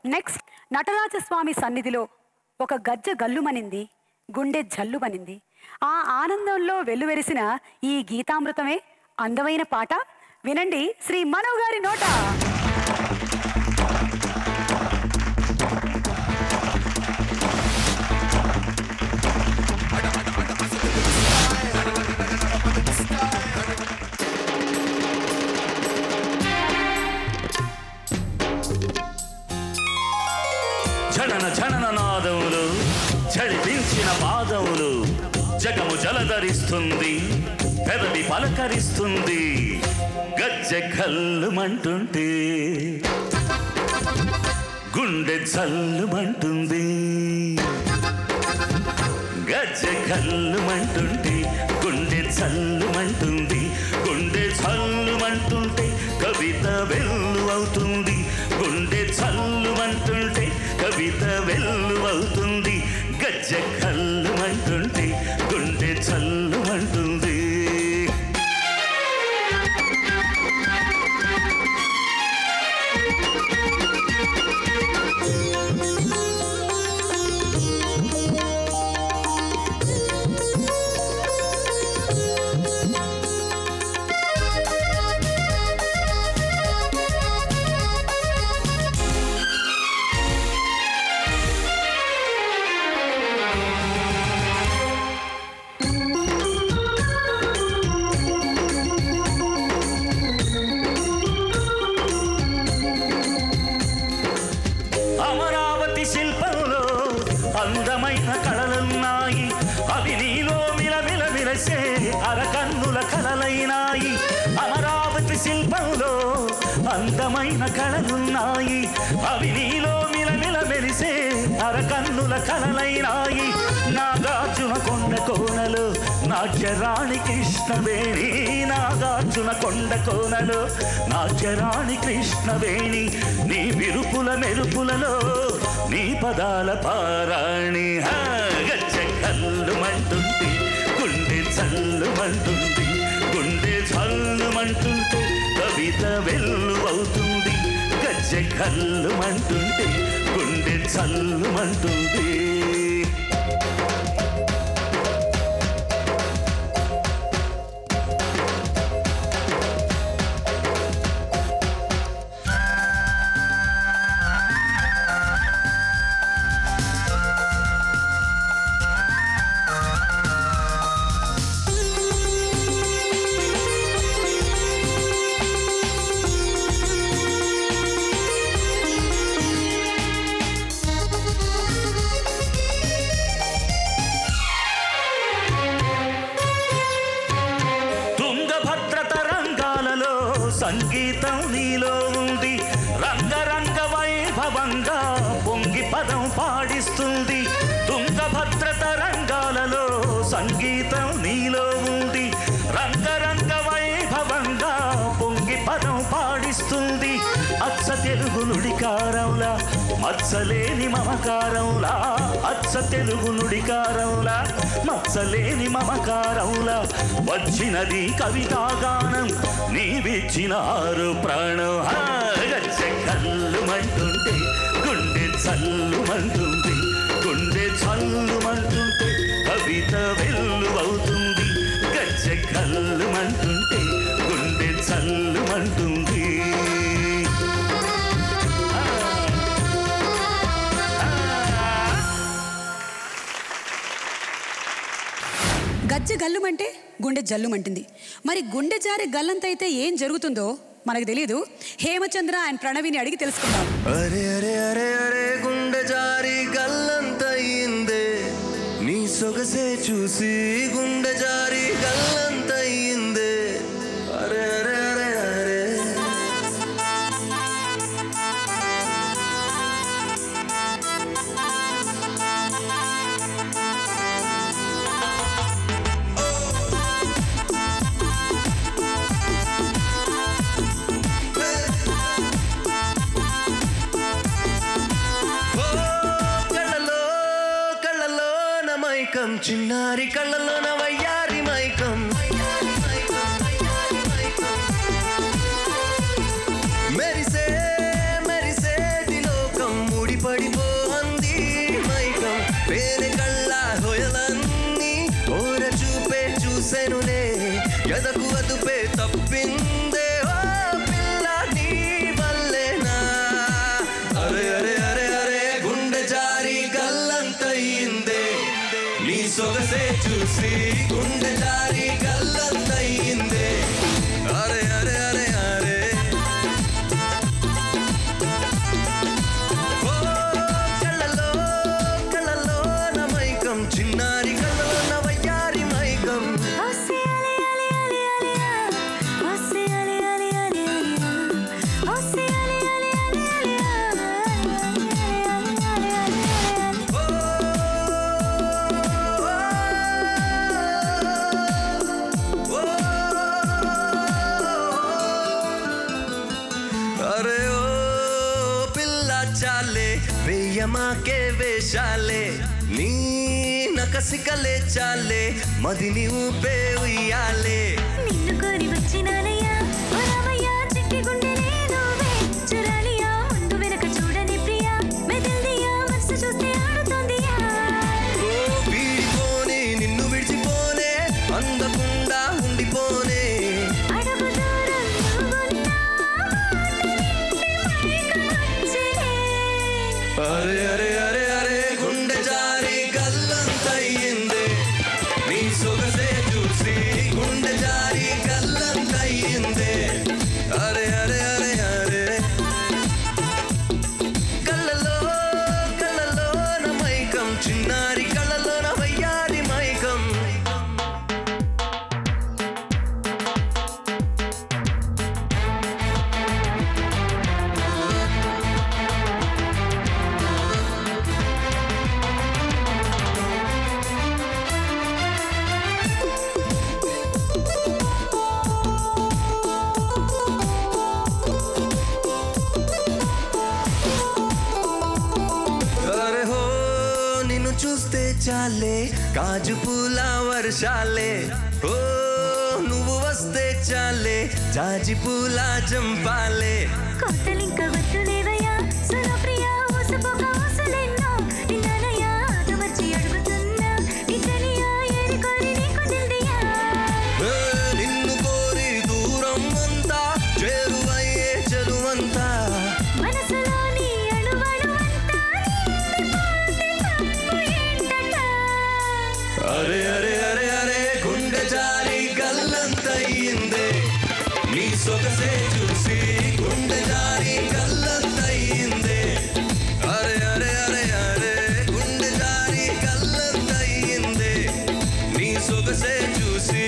Next Natarajaswamy సన్నిధిలో ఒక గజ్జ గల్లుమనింది గుండె జల్లుమనింది ఆ ఆనందంలో వెల్లువెరిసిన ఈ గీతామృతమే అందమైన పాట వినండి శ్రీ మనో గారి నోట జనన జనన నాదములు చడిపించిన పాదములు జగము జలధరిస్తుంది పెదవి పలకరిస్తుంది గజ్జె కల్లుమంటుంటే గుండె జల్లుమంటుంది గజ్జె కల్లుమంటుంటే గుండె జల్లుమంటుంది గుండె జల్లుమంటుంటే కవిత వెల్లు అవుతుంది గుండె జల్లుమంటుంటే కవిత వెల్లు అవుతుంది గజ్జె కల్లుమంటుంటే గుండె జల్లుమంటుంది అమరావతి శిల్పంలో అందమైన కళలున్నాయి అవి నీలో మిలమిల మిలసే అరకన్నుల కళలైనాయి అమరావతి శిల్పంలో అందమైన కళలున్నాయి అవి నీలో మిలమిల మెరిసే అరకన్నుల కళలైనాయి నాగార్జున కొండ కోనలు నాట్యరాణి కృష్ణవేణి నాగార్జున కొండ కోనలు నాట్యరాణి కృష్ణవేణి నీ విరుపుల మెరుపులలో నీ పదాల పారాణి హా, గజ్జె కల్లుమంటుంది గుండె చల్లుమంటుంది గుండె చల్లుమంటుంటే కవిత వెల్లు అవుతుంది గజ్జె కల్లుమంటుంటే గుండె చల్లుమంటుంది తుంగభద్ర తరంగాలలో సంగీతం నీలో ఉంది రంగరంగ వైభవంగా పొంగి పదం పాడిస్తుంది తుంగభద్ర తరంగాలలో సంగీతం నీలో ఉంది రంగరంగ వైభవంగా పొంగి పదం పాడిస్తుంది అచ్చ తెలుగు నుడికారంలా మత్సలేని మమకారంలా అచ్చ తెలుగు నుడికారంలా మత్సలేని మమకారంలా వచ్చినది కవితాగానం నీవిచ్చిన ఆరు ప్రాణం హా, గజ్జె కల్లుమంటుంటే గుండె చల్లుమంటుంది గుండె చల్లుమంటుంటే కవిత వెల్లు అవుతుంది గజ్జె కల్లుమంటుంటే గుండె చల్లుమంటుంది గజ్జె గల్లుమంటే గుండె జల్లుమంటుంది మరి గుండె జారి గల్లంతైతే ఏం జరుగుతుందో మనకు తెలియదు హేమచంద్ర అండ్ ప్రణవిని అడిగి తెలుసుకుందాం అరే అరే అరే అరే గుండె జారి గల్లంతయిందే నీ సొగసే చూసి గుండె జారి గల్లంతయిందే అరే అరే అరే అరే ఓ కళ్ళలో కళ్ళలో నా మైకం చిన్నారి కళ్ళలో నా వయ్యారి మైకం మెరిసే మెరిసే లోకం ముడి చూసి గుండె జారి గల్లంతయిందే అరే అరే అరే అరే ఓ కళ్ళలో కళ్ళలో నా మైకం చిన్నారి కళ్ళలో నా వయ్యారి మైకం ఓ ఓ అరే ఓ పిల్ల చాలే వెయ్యమాకే వేషాలే నీ నకసికలే చాలే మదిని ఊపే ఉయ్యాలే నిన్ను కోరి వచ్చినానయ్యా ఓ రామయ్య చిట్టి గుండెలే నువ్వే చూడాలియా ముందు వెనక చూడని ప్రియా మెదల్దియా మనసు చూస్తే ఆడుతోందియా ఓ వీడిపోనే నిన్ను విడిచిపోనే అందకుండా ఉండిపోనే అడుగు దూరం నువ్వున్నా మాట వింటే మైకం వచ్చేనే. అరే అరే అరే అరే గుండె జారి గల్లంతయ్యిందే నీ సొగసే చూసి గుండె జారి గల్లంతయ్యిందే అరే అరే అరే అరే కళ్ళలో కళ్ళలో నా మైకం చిన్నారి కళ్ళలో నా వయ్యారి మైకం అరే హో నిన్ను చూస్తే చాలే కాజు పూల వర్షాలే ఓ నువ్వు వస్తే చాలే జాజి పూల జంపాలే కోతలింక వద్దులేవయ్యా సురప్రియా ఊసుపోక ఊసులెన్నో నిన్ననయ్యా ఆటమర్చి అడుగుతున్నా నిజనియా ఏరి కోరి నీకు దిల్దియా ఏ, నిన్ను కోరి దూరం అంతా చేరువయ్యే చెలువంతా మనసులోని అణువణువంతా నిండిపోతే తప్పు ఏంటట? అరే అరే అరే అరే గుండె జారి గల్లంతయ్యిందే నీ సొగసే చూసి గుండె జారి గల్లంతయ్యిందే అరే అరే అరే అరే గుండె జారి గల్లంతయ్యిందే నీ సొగసే చూసి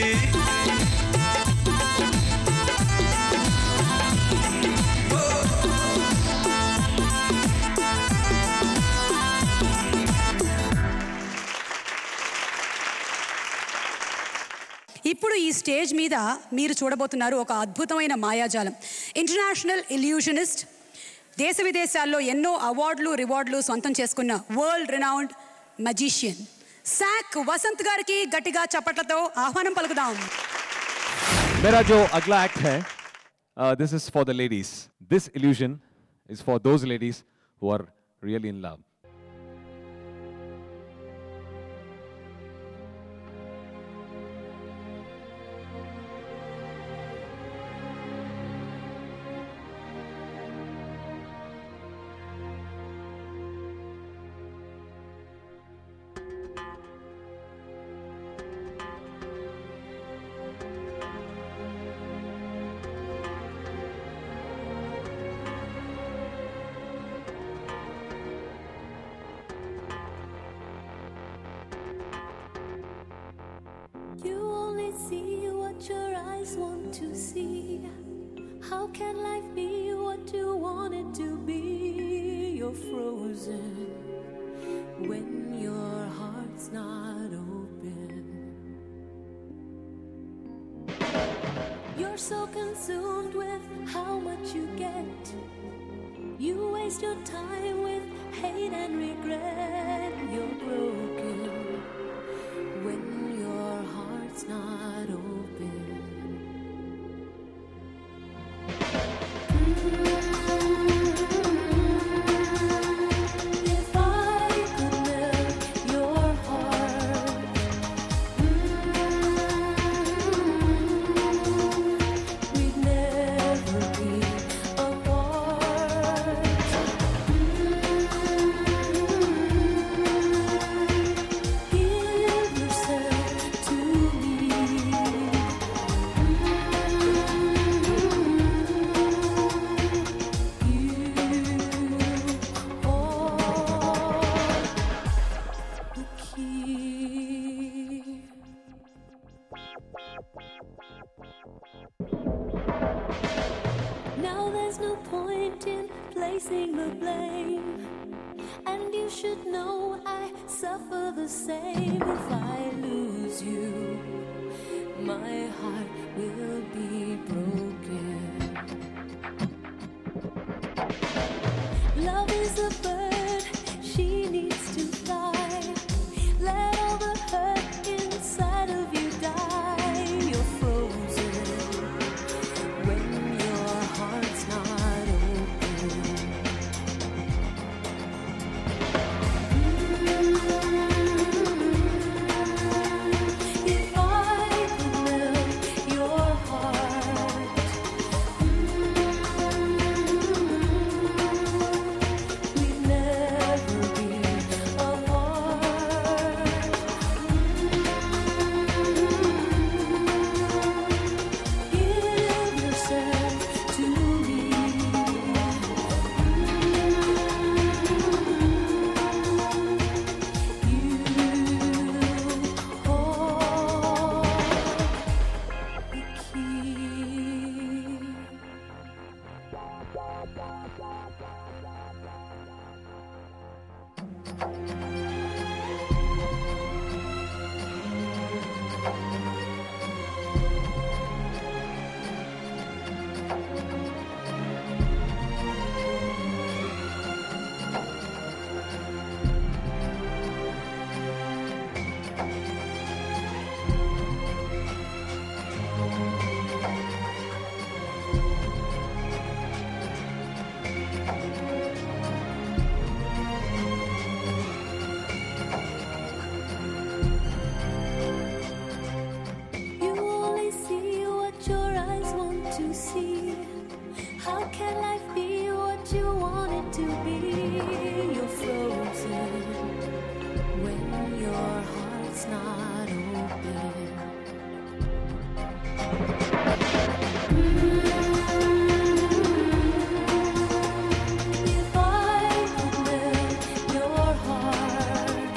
ఇప్పుడు ఈ స్టేజ్ మీద మీరు చూడబోతున్నారు ఒక అద్భుతమైన మాయాజాలం ఇంటర్నేషనల్ ఇల్యూషనిస్ట్ దేశ విదేశాల్లో ఎన్నో అవార్డులు రివార్డులు సొంతం చేసుకున్న వరల్డ్ రినౌండ్ మజీషియన్ శాక్ వసంత్ గారికి గట్టిగా చప్పట్లతో ఆహ్వానం పలుకుదాం मेरा जो अगला एक्ट है this is for the ladies this illusion is for those ladies who are really in love You only see what your eyes want to see. How can life be what you want it to be? You're frozen when your heart's not open. You're so consumed with how much you get. You waste your time with hate and regret. You're broken when your heart's not open. If I could melt your heart, we'd never be apart. Now there's no point in placing the blame. And you should know I suffer the same if I lose you. My heart will be broken. Love is a bird, she needs to fly. Let all the hurt inside of you die. You're frozen when your heart's not open. If I could melt your heart, we'd never be apart. Give yourself to me. You hold the key. You only see what your eyes want to see. How can life be what you want it to be? You're frozen when your heart's not open. If I could melt your heart.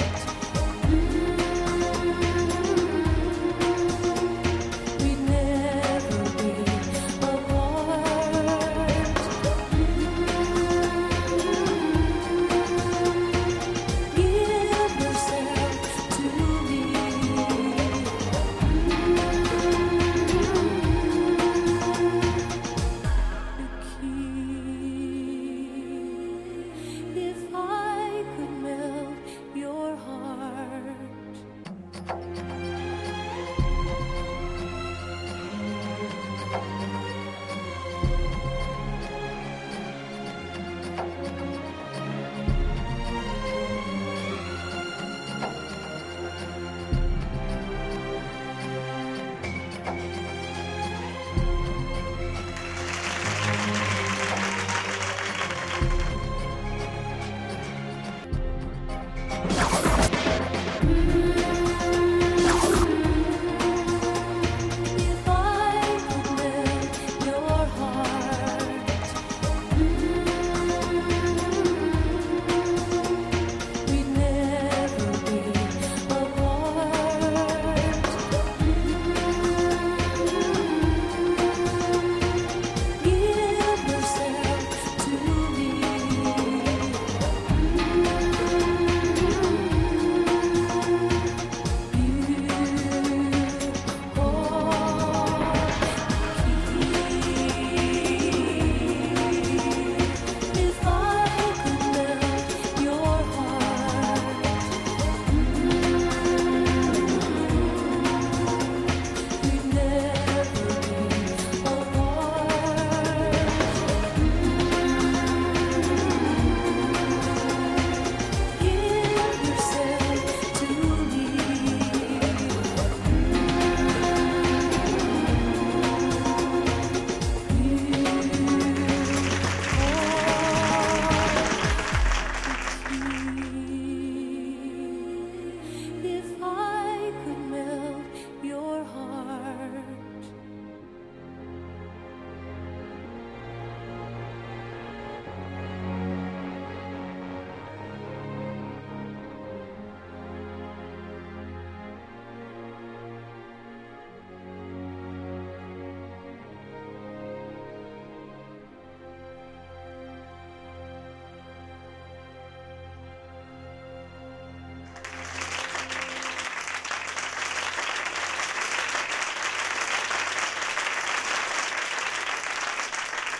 We'd never be apart.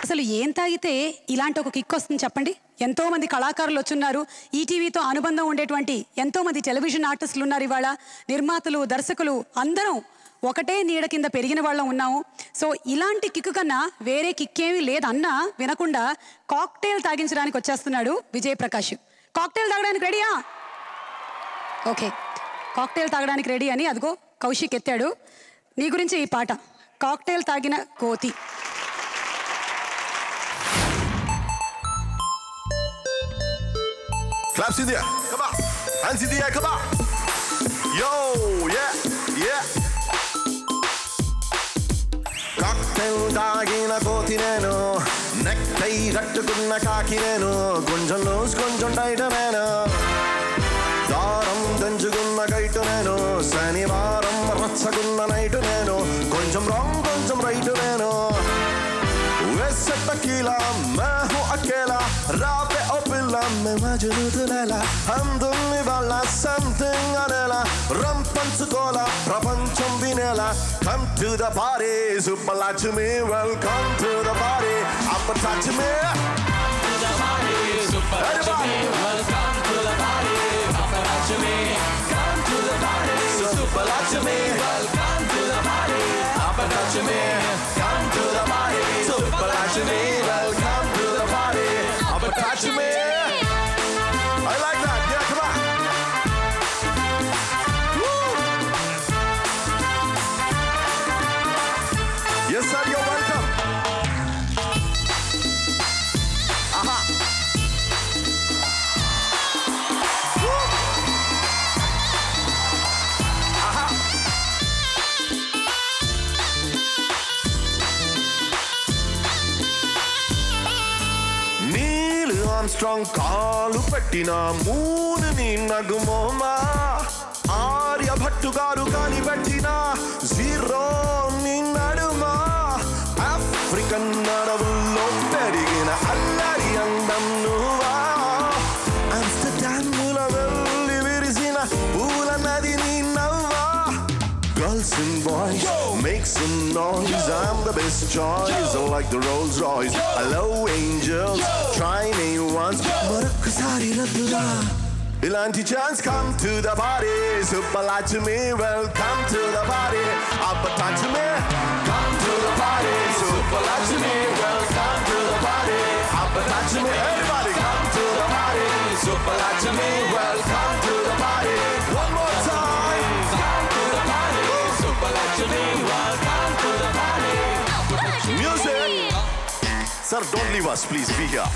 అసలు ఏం తాగితే ఇలాంటి ఒక kick వస్తుంది చెప్పండి ఎంతో మంది కళాకారులు వచ్చున్నారు ఈటీవీతో అనుబంధం ఉండేటువంటి ఎంతో మంది టెలివిజన్ ఆర్టిస్టులు ఉన్నారు ఇవాళ నిర్మాతలు దర్శకులు అందరం ఒకటే నీడ కింద పెరిగిన వాళ్ళం ఉన్నాము సో ఇలాంటి కిక్కు కన్నా వేరే కిక్ ఏమీ లేదన్నా వినకుండా కాక్టైల్ తాగించడానికి వచ్చేస్తున్నాడు విజయ్ ప్రకాష్ కాక్టైల్ తాగడానికి రెడీయా ఓకే కాక్టైల్ తాగడానికి రెడీ అని అదిగో కౌశిక్ ఎత్తాడు నీ గురించి ఈ పాట కాక్టైల్ తాగిన కోతి Claps in the air. Come on. Hands in the air. Come on. Yo, yeah, yeah. Cocktail తాగిన కోతి నేను నెక్ టై కట్టుకున్న కాకి నేను కొంచెం లూజ్ కొంచెం టైట్ నేను దారం దంచుకున్న గైటు నేను శనివారం రచ్చకున్న నైటు నేను కొంచెం రాంగ్ కొంచెం రైట్ నేను वैसे टकीला मैं हूँ अकेला रापे ओ पिल्ला मैं मजनू तुलेला हम दुन्नी वाला something अनेला రం పంచుకోలా ప్రపంచం వినేలా come to the party super like to me welcome to the party up and touch me Everybody. Super like to me welcome to the party up and touch me come to the party super like to me welcome to the party up and touch me I like that yeah come on Woo! Yes sir you're welcome Aha Woo! Aha నీళ్ళు Armstrong కాలు పెట్టిన మూడు నీ నగుమోమా ఆర్యభట్టు గారు కాని పెట్టిన zero నీ నడుమా African అడవుల్లో పెరిగిన అల్లరి అందం నువ్వా ఆమ్స్టర్డాముల వెళ్ళి విరిసిన పూల నది నీ నవ్వా Girls and boys, make some noise. I'm the best choice. I like the Rolls Royce. Hello, angels. Try me once. మరొక్కసారి రద్దురా ఇలాంటి chance come to the party super light to me welcome to the party up touch me come to the party super light to me welcome to the party up touch me everybody come to the party super light to me welcome to the party one more time Music! Sir, don't leave us, please. Be here.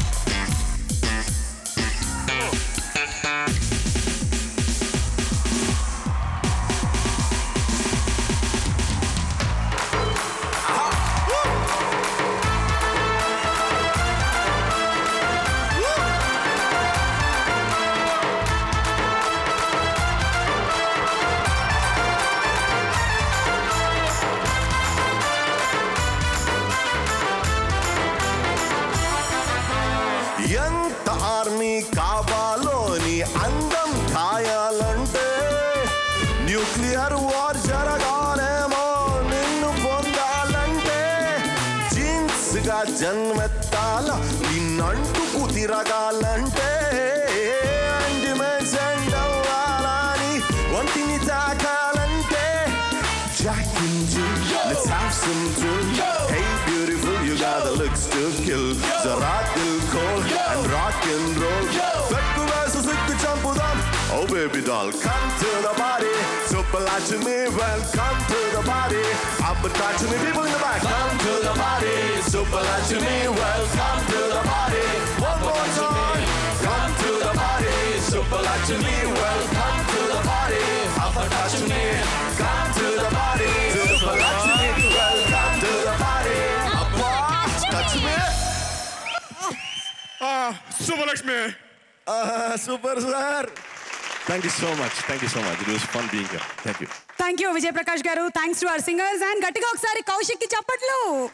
ఎంత army కావాలో నీ అందం కాయాలంటే nuclear war జరగాలేమో నిన్ను పొందాలంటే jeans గా జన్మెత్తాల నిన్నంటుకు తిరగాలంటే అండిమెంట్స్ అవ్వాలని ఒంటిని తాకాలంటే Jack and Jill, let's have some thrill. Hey, beautiful, you got the looks to kill. So rock and cold and rock and roll. Sekku versus Sikku Champudam. Oh, baby doll, come to the party. Super like to me, welcome to the party. Up and touch me, people in the back. Come to the party. Super like to me, welcome to the party. One more time. Come to the party. Super like to me, welcome to the party. Up and touch me. Come to the party. Super like to me, welcome to the party. Up and touch me. Subbalakshmi. Uh, super sir. Thank you so much. Thank you so much. It was fun being here. Thank you. Thank you Vijay Prakash garu thanks to our singers and గట్టిగా ఒకసారి కౌశిక్ కి చప్పట్లు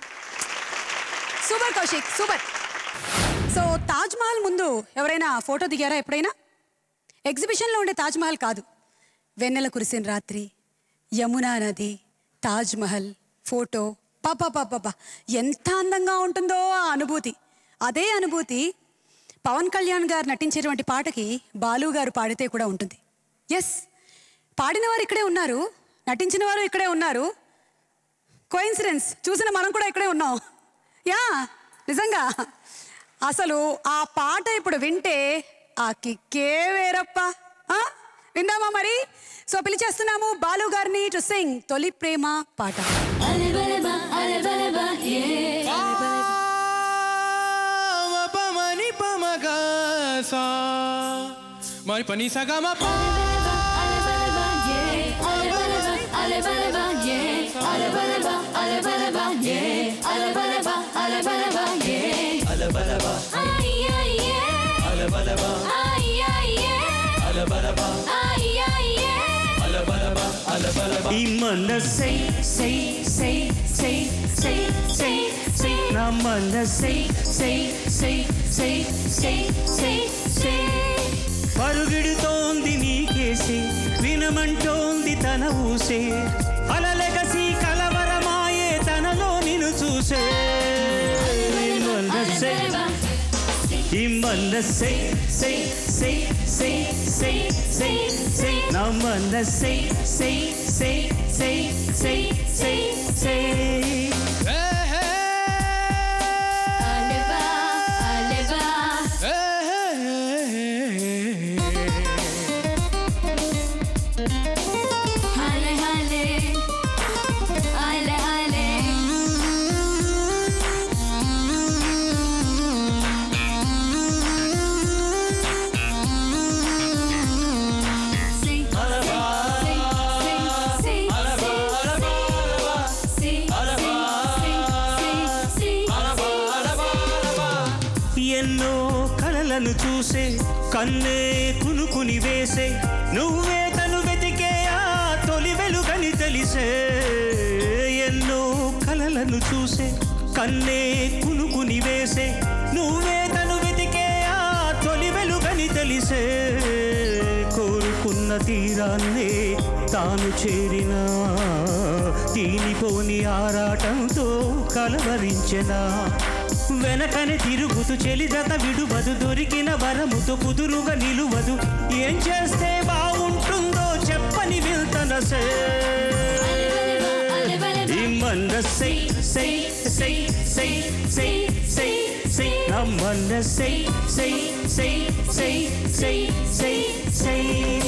super Kaushik super so Taj Mahal ముందు ఎవరైనా photo దిగారా ఎప్పుడైనా ఎగ్జిబిషన్లో ఉండే తాజ్ మహల్ కాదు వెన్నెల కురిసిన రాత్రి యమునా నది తాజ్ మహల్ ఫోటో పాప ఎంత అందంగా ఉంటుందో ఆ అనుభూతి అదే అనుభూతి పవన్ కళ్యాణ్ గారు నటించేటువంటి పాటకి బాలు గారు పాడితే కూడా ఉంటుంది ఎస్ పాడిన వారు ఇక్కడే ఉన్నారు నటించిన వారు ఇక్కడే ఉన్నారు కోయిన్సిడెన్స్ చూసిన మనం కూడా ఇక్కడే ఉన్నాం యా నిజంగా అసలు ఆ పాట ఇప్పుడు వింటే ఆ కిక్కే వేరప్ప ఆ? విందామా మరి సో పిలిచేస్తున్నాము బాలు గారిని టు సింగ్ తొలి ప్రేమ పాట పమని పమగ సా మరి పని సగమ ప ఈ మనసై సై సై సై సై సై సై నా మనసై సై సై సై సై సై సై పరుగిడుతోంది నీకేసే వినమంటోంది తన ఊసే అలలెగసి కలవరమాయే తనలో నిన్ను చూసే ఈ మనసై ఈ మనసై సై సై సై సై సై సై నా మనసై సై సై సై సై సై సై ఎన్నో కళలను చూసే కన్నే కునుకుని వేసే నువ్వే తను వెతికే ఆ తొలి వెలుగని తెలిసే ఎన్నో కళలను చూసే కన్నే కునుకుని వేసే నువ్వే తను వెతికే ఆ తొలి వెలుగని తెలిసే కోరుకున్న తీరాన్నే తాను చేరిన తీనిపోని ఆరాటంతో కలవరించెనా వెనకని తిరుగుతూ చెలిజత విడువదు దొరికిన వరముతో కుదురుగా నిలువదు ఏం చేస్తే బాగుంటుందో చెప్పని వెళ్తనసే ఈ మనసై సై సై సై సై సై సై నా మనసై సై సై సై సై సై సై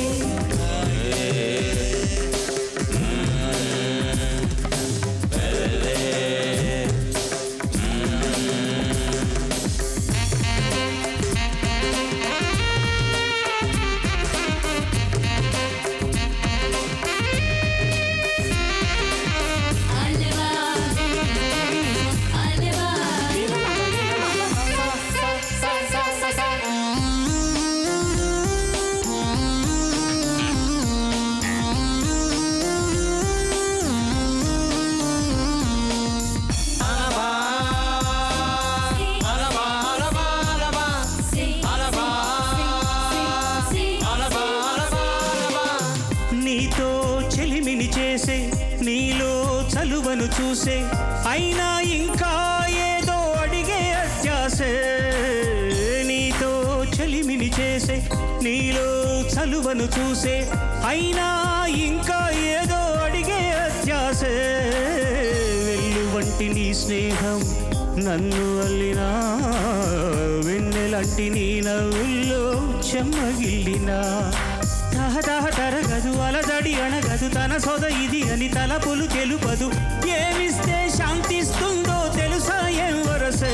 నీతో చెలిమిని చేసే నీలో చలువను చూసే అయినా ఇంకా ఏదో అడిగే అత్యాసే నీతో చెలిమిని చేసే నీలో చలువను చూసే అయినా ఇంకా ఏదో అడిగే అత్యాసే వెళ్ళు వంటి నీ స్నేహం నన్ను అల్లినా వెన్నెలంటి నీ నవ్వుల్లో చెమ్మగిల్లినా తహతహ తరగదు అలజడి అనగదు తన సొద ఇది అని తలపులు తెలుపదు ఏమిస్తే శాంతిస్తుందో తెలుసా ఏం వరసే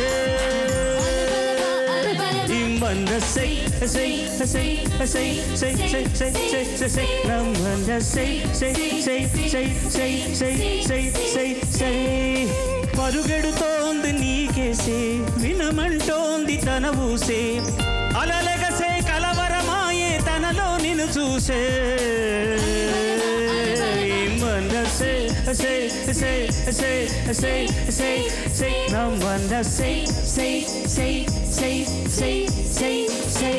ఇమ్మందసై సై సై సై సై సై సై సై సై సై నమ్మందసై సై సై సై సై సై సై సై సై పరుగెడుతోంది నీకేసే వినమంటోంది తన ఊసే అలలగసే కలవరమాయే తనలో నిన్ను చూసే మనసే సే సే సే సే సే సే నా మనసే సే సే సే సే సే సే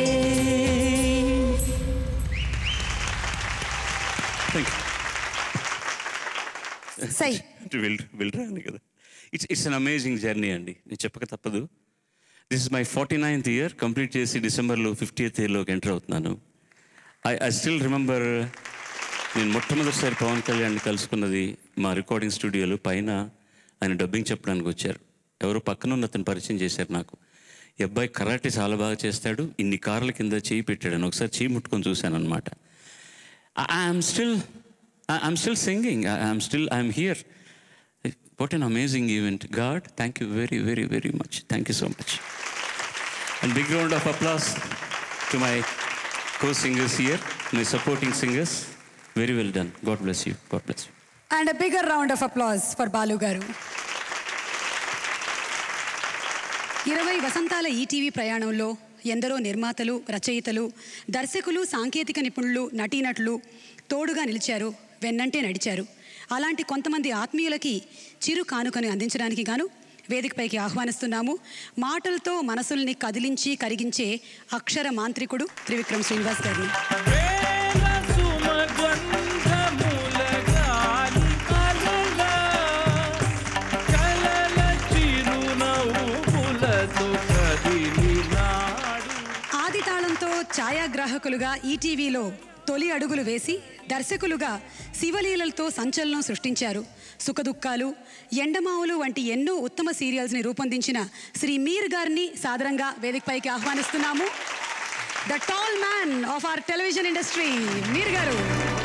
సై వెళ్ళి వెళ్ళరాను కదా it's it's an amazing journey అండి నేను చెప్పక తప్పదు this is my forty ninth year complete చేసి డిసెంబర్లో ఫిఫ్టీ ఎయిత్ ఇయర్లోకి ఎంటర్ అవుతున్నాను ఐ ఐ స్టిల్ రిమెంబర్ నేను మొట్టమొదటిసారి పవన్ కళ్యాణ్ని కలుసుకున్నది మా రికార్డింగ్ స్టూడియోలో పైన ఆయన డబ్బింగ్ చెప్పడానికి వచ్చారు ఎవరో పక్కన ఉన్న అతను పరిచయం చేశారు నాకు ఈ అబ్బాయి కరాటే చాలా బాగా చేస్తాడు ఇన్ని కార్ల కింద చేయి పెట్టాడు అని ఒకసారి చేయి ముట్టుకొని చూశాను అనమాట I'm still I'm still singing I'm still I'm here what an amazing event God thank you very very very much thank you so much and big round of applause to my co singers here my supporting singers very well done God bless you God bless you and bigger round of applause for Balu garu ఇరవై వసంతాల ETV ప్రయాణంలో ఎందరో నిర్మాతలు రచయితలు దర్శకులు సాంకేతిక నిపుణులు నటీనటులు తోడుగా నిలిచారు వెన్నంటే నడిచారు అలాంటి కొంతమంది ఆత్మీయులకి చిరు కానుకని అందించడానికి గాను వేదికపైకి ఆహ్వానిస్తున్నాము మాటలతో మనసుల్ని కదిలించి కరిగించే అక్షర మాంత్రికుడు త్రివిక్రమ్ శ్రీనివాస్ గారిని ఆది తాళంతో ఛాయాగ్రాహకులుగా ఈటీవీలో తొలి అడుగులు వేసి దర్శకులుగా శివలీలలతో సంచలనం సృష్టించారు సుఖదుఖాలు ఎండమావులు వంటి ఎన్నో ఉత్తమ సీరియల్స్ని రూపొందించిన శ్రీ మీర్ గారిని సాదరంగా వేదికపైకి ఆహ్వానిస్తున్నాము the tall man of our television industry Meer garu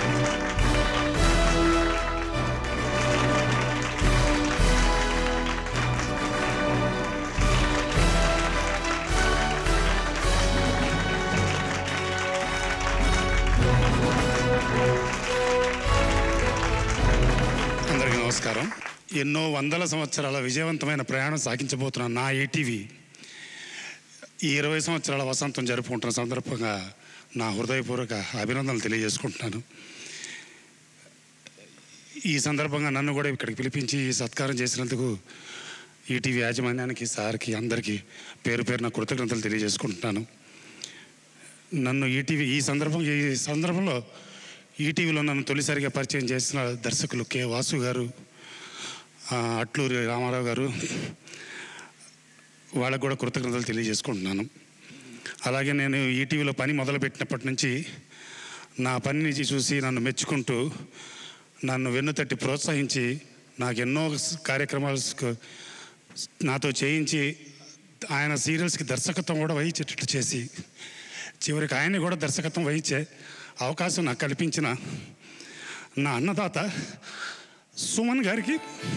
అందరికీ నమస్కారం ఎన్నో వందల సంవత్సరాల విజయవంతమైన ప్రయాణం సాగించబోతున్న నా ఈటీవీ ఈ ఇరవై సంవత్సరాల వసంతం జరుపుకుంటున్న సందర్భంగా నా హృదయపూర్వక అభినందనలు తెలియజేసుకుంటున్నాను ఈ సందర్భంగా నన్ను కూడా ఇక్కడికి పిలిపించి ఈ సత్కారం చేసినందుకు ఈటీవీ యాజమాన్యానికి సార్కి అందరికీ పేరు పేరున కృతజ్ఞతలు తెలియజేసుకుంటున్నాను నన్ను ఈటీవీ ఈ సందర్భం ఈ సందర్భంలో ఈటీవీలో నన్ను తొలిసారిగా పరిచయం చేసిన దర్శకులు కె వాసు గారు ఆ, అట్లూరి రామారావు గారు వాళ్ళకు కూడా కృతజ్ఞతలు తెలియజేసుకుంటున్నాను అలాగే నేను ఈటీవీలో పని మొదలుపెట్టినప్పటి నుంచి నా పనిని చూసి నన్ను మెచ్చుకుంటూ నన్ను వెన్నుతట్టి ప్రోత్సహించి నాకు ఎన్నో కార్యక్రమాలు స్- నాతో చేయించి ఆయన సీరియల్స్కి దర్శకత్వం కూడా వహించేటట్లు చేసి చివరికి ఆయన్ని కూడా దర్శకత్వం వహించే అవకాశం నాకు కల్పించిన నా అన్నదాత సుమన్ గారికి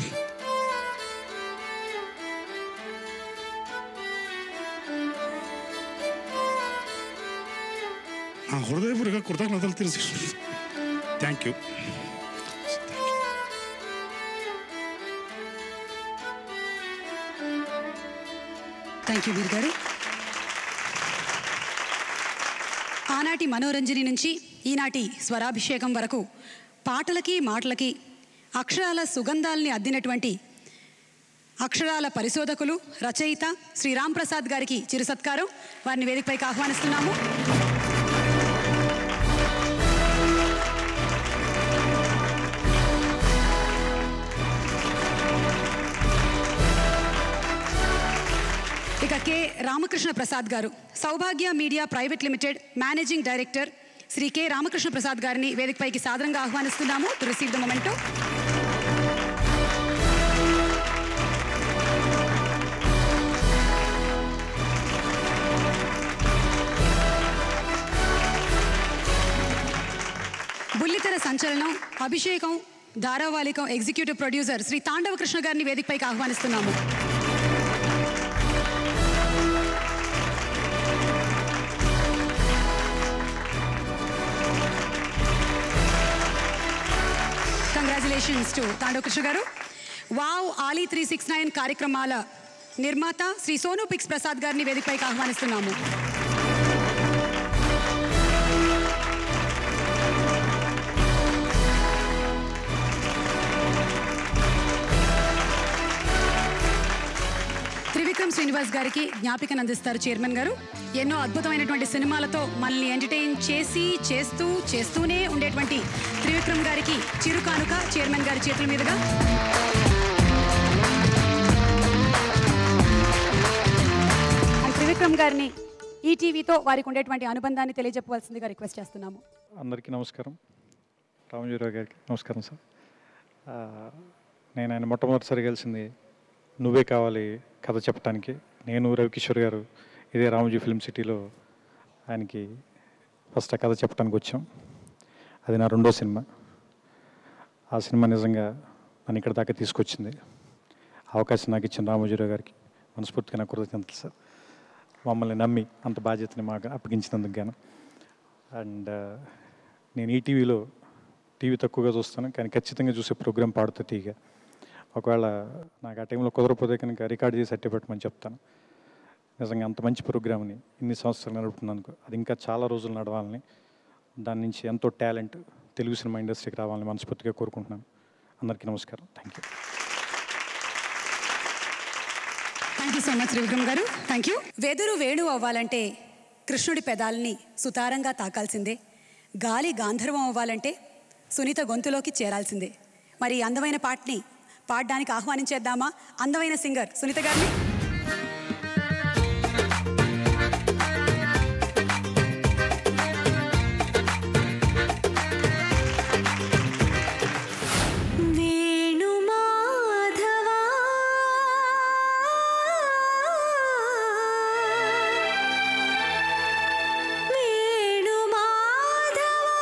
నా హృదయపూర్వక కృతజ్ఞతలు తెలిసి thank you thank you Veer garu ఆనాటి మనోరంజని నుంచి ఈనాటి స్వరాభిషేకం వరకు పాటలకి మాటలకి అక్షరాల సుగంధాల్ని అద్దినటువంటి అక్షరాల పరిశోధకులు రచయిత శ్రీ రామ్ ప్రసాద్ గారికి చిరు సత్కారం వారిని వేదికపైకి ఆహ్వానిస్తున్నాము ఇక K Ramakrishna Prasad garu Soubhagya media private limited managing director Shri K Ramakrishna Prasad గారిని వేదికపైకి సాదరంగా ఆహ్వానిస్తున్నాము టు రిసీవ్ ద మొమెంటో బుల్లితెర సంచలనం అభిషేకం ధారావాహికం ఎగ్జిక్యూటివ్ ప్రొడ్యూసర్ శ్రీ తాండవ కృష్ణ గారిని వేదికపైకి ఆహ్వానిస్తున్నాము congratulations to Tandava Krishna garu wow Ali three six nine కార్యక్రమాల నిర్మాత శ్రీ సోను పిక్స్ ప్రసాద్ గారిని వేదికపైకి ఆహ్వానిస్తున్నాము త్రివిక్రమ్ శ్రీనివాస్ గారికి జ్ఞాపికను అందిస్తారు చైర్మన్ గారు ఎన్నో అద్భుతమైనటువంటి సినిమాలతో మనల్ని ఎంటర్టైన్ చేసి చేస్తూ చేస్తూనే ఉండేటువంటి త్రివిక్రమ్ గారికి చిరు కానుక చైర్మన్ గారి చేతుల మీదుగా త్రివిక్రమ్ గారిని ఈటీవీతో వారికి ఉండేటువంటి అనుబంధాన్ని తెలియజెప్పవలసిందిగా రిక్వెస్ట్ చేస్తున్నాము అందరికీ నమస్కారం రామజీరావు గారికి నమస్కారం సార్ ఆ, నేను ఆయన మొట్టమొదటిసారి కలిసింది నువ్వే కావాలి కథ చెప్పడానికి నేను రవికిషోర్ గారు ఇదే రామజీ ఫిల్మ్ సిటీలో ఆయనకి ఫస్ట్ ఆ కథ చెప్పడానికి వచ్చాం అది నా రెండో సినిమా ఆ సినిమా నిజంగా నన్ను ఇక్కడ దాకా తీసుకొచ్చింది అవకాశం నాకు ఇచ్చిన రామోజీరావు గారికి మనస్ఫూర్తిగా నా కృతజ్ఞతలు సార్ మమ్మల్ని నమ్మి అంత బాధ్యతని మాకు అప్పగించినందుకు గాను అండ్ నేను ఈ టీవీలో టీవీ తక్కువగా చూస్తాను కానీ ఖచ్చితంగా చూసే ప్రోగ్రామ్ పాడుతా తీగ ఒకవేళ నాకు ఆ టైంలో కుదరపోతే కనుక రికార్డ్ చేసి అట్టే పెట్టమని చెప్తాను నిజంగా అంత మంచి ప్రోగ్రామ్ని ఇన్ని సంవత్సరాలు నడుపుతున్నందుకు అది ఇంకా చాలా రోజులు నడవాలని దాని నుంచి ఎంతో టాలెంట్ తెలుగు సినిమా ఇండస్ట్రీకి రావాలని మనస్ఫూర్తిగా కోరుకుంటున్నాను అందరికీ నమస్కారం thank you thank you so much Trivikram garu thank you వెదురు వేణు అవ్వాలంటే కృష్ణుడి పెదాలని సుతారంగా తాకాల్సిందే గాలి గాంధర్వం అవ్వాలంటే సునీత గొంతులోకి చేరాల్సిందే మరి ఈ అందమైన పాటని పాడడానికి ఆహ్వానించేద్దామా అందమైన సింగర్ సునీత గారిని వేణుమాధవా వేణుమాధవా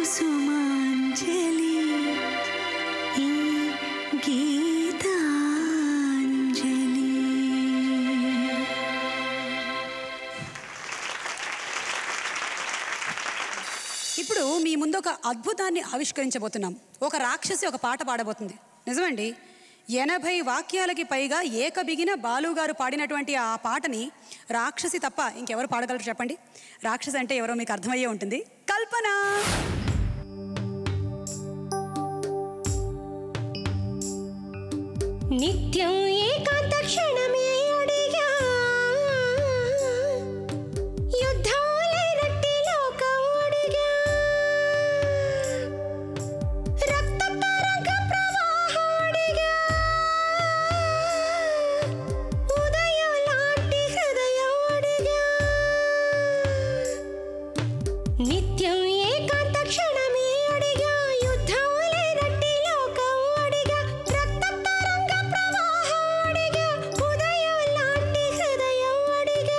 కుసుమాంజలి ఈ గీతాంజలి ఇప్పుడు మీ ముందు ఒక అద్భుతాన్ని ఆవిష్కరించబోతున్నాం ఒక రాక్షసి ఒక పాట పాడబోతుంది నిజమండి ఎనభై వాక్యాలకి పైగా ఏకబిగిన బాలుగారు పాడినటువంటి ఆ పాటని రాక్షసి తప్ప ఇంకెవరు పాడగలరు చెప్పండి రాక్షసి అంటే ఎవరో మీకు అర్థమయ్యే ఉంటుంది కల్పన నిత్యం ఏకాంత క్షణమే అడిగా యుద్ధాలేనట్టి లోకం అడిగా రక్త తరంగ ప్రవాహం అడిగా ఉదయం లాంటి హృదయం అడిగా నిత్యం ఏకాంత క్షణమే అడిగా యుద్ధం లేనట్టి లోకం అడిగా రక్త తరంగ ప్రవాహం అడిగా ఉదయం లాంటి హృదయం అడిగా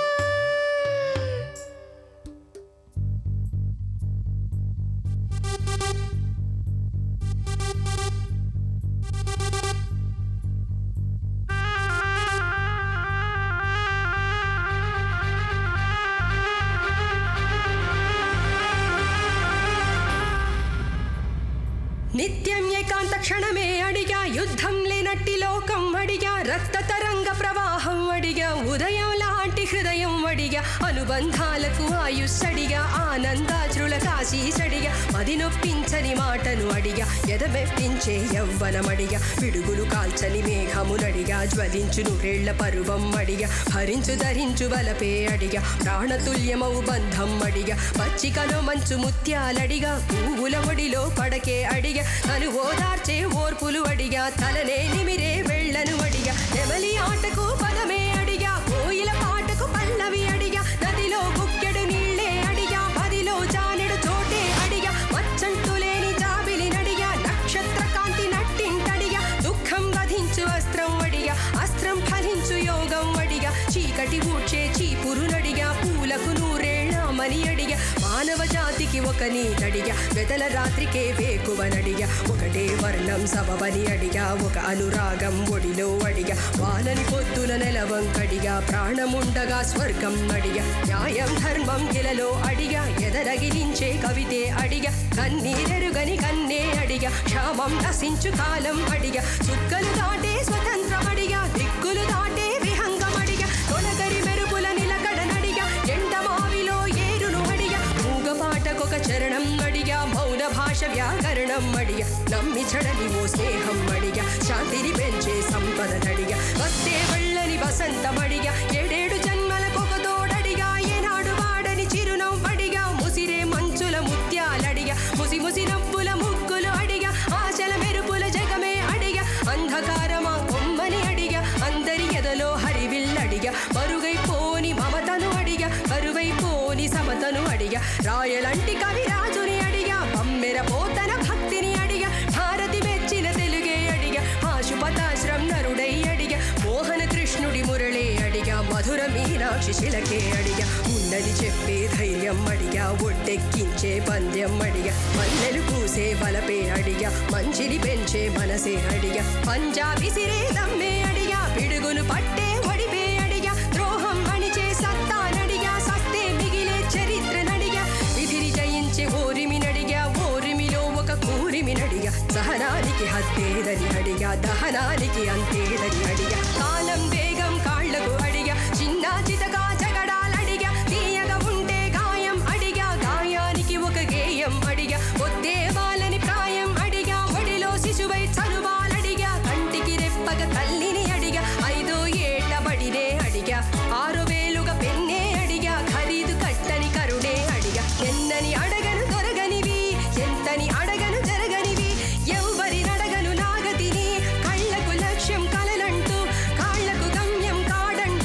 నిత్యం ఏకాంత క్షణమే అడిగా యుద్ధం లేనట్టి లోకం అడిగా రక్త తరంగ ప్రవాహం అడిగా ఉదయం లాంటి హృదయం అడిగా అనుబంధాలకు ఆయుస్సడిగా ఆనందాశ్రుల కాశీసడిగా మది నొప్పించని మాటను అడిగా ఎదమెప్పించే యవ్వనమడిగా పిడుగులు కాల్చని మేఘమునడిగా జ్వలించు నూరేళ్ల పరువం అడిగా భరించు ధరించు బలపే అడిగా ప్రాణతుల్యమౌ బంధం అడిగా పచ్చికలో మంచు ముత్యాలడిగా పువ్వుల ఒడిలో పడకే అడిగా తను ఓదార్చే ఓర్పులు అడిగా తలనే నిమిరే వెళ్ళను అడిగా నెమలి ఆటకు పదమే అడిగా కోయిల పాటకు పల్లవి అడిగా నదిలో బుక్కెడు నీళ్ళే అడిగా పదిలో జానెడు చోటే అడిగా మచ్చంటు లేని జాబిలి నడిగా నక్షత్ర కాంతి నట్టింటడిగా దుఃఖం వధించు అస్త్రం అడిగా అస్త్రం ఫలించు యోగం అడిగా చీకటి ఊడ్చే చీపురు నడిగా పూలకు నూరేళ్ళ మని అడిగా మానవ జాతికి ఒక నీటడిగా వెదల రాత్రికే వేకువనడిగా ఒకటే వర్ణం సబవని అడిగా ఒక అనురాగం ఒడిలో అడిగా వానని పొద్దున నెలవంకడిగా ప్రాణముండగా స్వర్గం అడిగా న్యాయం ధర్మం గిలలో అడిగా ఎదరగిలించే కవితే అడిగా కన్నీరెరుగని కన్నే అడిగా క్షామం నశించు కాలం అడిగా చుక్కలు దాటే స్వతంత్రం అడిగా దిక్కులు దాటే విహంగం అడిగా తొలగరి మెరుపుల నిలకడ నడిగా ఎండ మావిలో ఏరును అడిగా మూగపాటకొక చరణం అడిగా మౌన భాష వ్యాకరణం అడిగా నమ్మి చడని ఓ స్నేహం అడిగా శాంతిని పెంచే సంపద నడిగా వస్తే వెళ్ళని వసంతమడిగా ఏడేడు జన్మలకొక తోడడిగా ఏనాడు వాడని చిరునవ్వడిగా ముసిరే మంచుల ముత్యాలడిగా ముసి ముసి నవ్వుల ముగ్గులు అడిగా ఆశల మెరుపుల జగమే అడిగా అంధకారమా కొమ్మని అడిగా అందరి ఎదలో హరివిల్లడిగా మరుగైపోని మమతను అడిగా కరువైపోని సమతను అడిగా రాయలంటి కవి రాజుని అడిగా బమ్మెర పోతన భక్తిని అడిగా భారతి మెచ్చిన తెలుగే అడిగా పాశుపతాశ్రం నరుడై అడిగా మోహన కృష్ణుడి మురళే అడిగా మధుర మీనాక్షి శిలకే అడిగా ఉన్నది చెప్పే ధైర్యం అడిగా ఒడ్డెక్కించే పంద్యం అడిగా మల్లెలు పూసే బలపే అడిగా మంచిని పెంచే మనసే అడిగా పంజాబీ సిరే దమ్మే అడిగా పిడుగును పట్టే ఒడిపే అడిగా ద్రోహం అణిచే సత్తానడిగా సస్తే మిగిలే చరిత్ర నడిగా విధిని జయించే ఓరిమి నడిగా ఓరిమిలో ఒక కూరిమి నడిగా సహనానికి హత్తేదని అడిగా దహనానికి అంతేదని అడిగా కాలం వేగం కాళ్లకు అడిగా చిన్న చితకా జగడాలడిగా తీయగా ఉంటే గాయం అడిగా గాయానికి ఒక గేయం అడిగా ఒత్తే వాళ్ళని ప్రాయం అడిగా ఒడిలో శిశువై చనువాలడిగా కంటికి రెప్పగ తల్లిని అడిగా ఐదో ఏట బడినే అడిగా ఆరు వేలుగా పెన్నే అడిగా ఖరీదు కట్టని కరుడే అడిగా ఎన్నని అడగను దొరగనివి ఎంతని అడగను జరగనివి ఎవ్వరి నడగను నాగతిని కళ్ళకు లక్ష్యం కలలంటూ కాళ్లకు గమ్యం కాడంటూ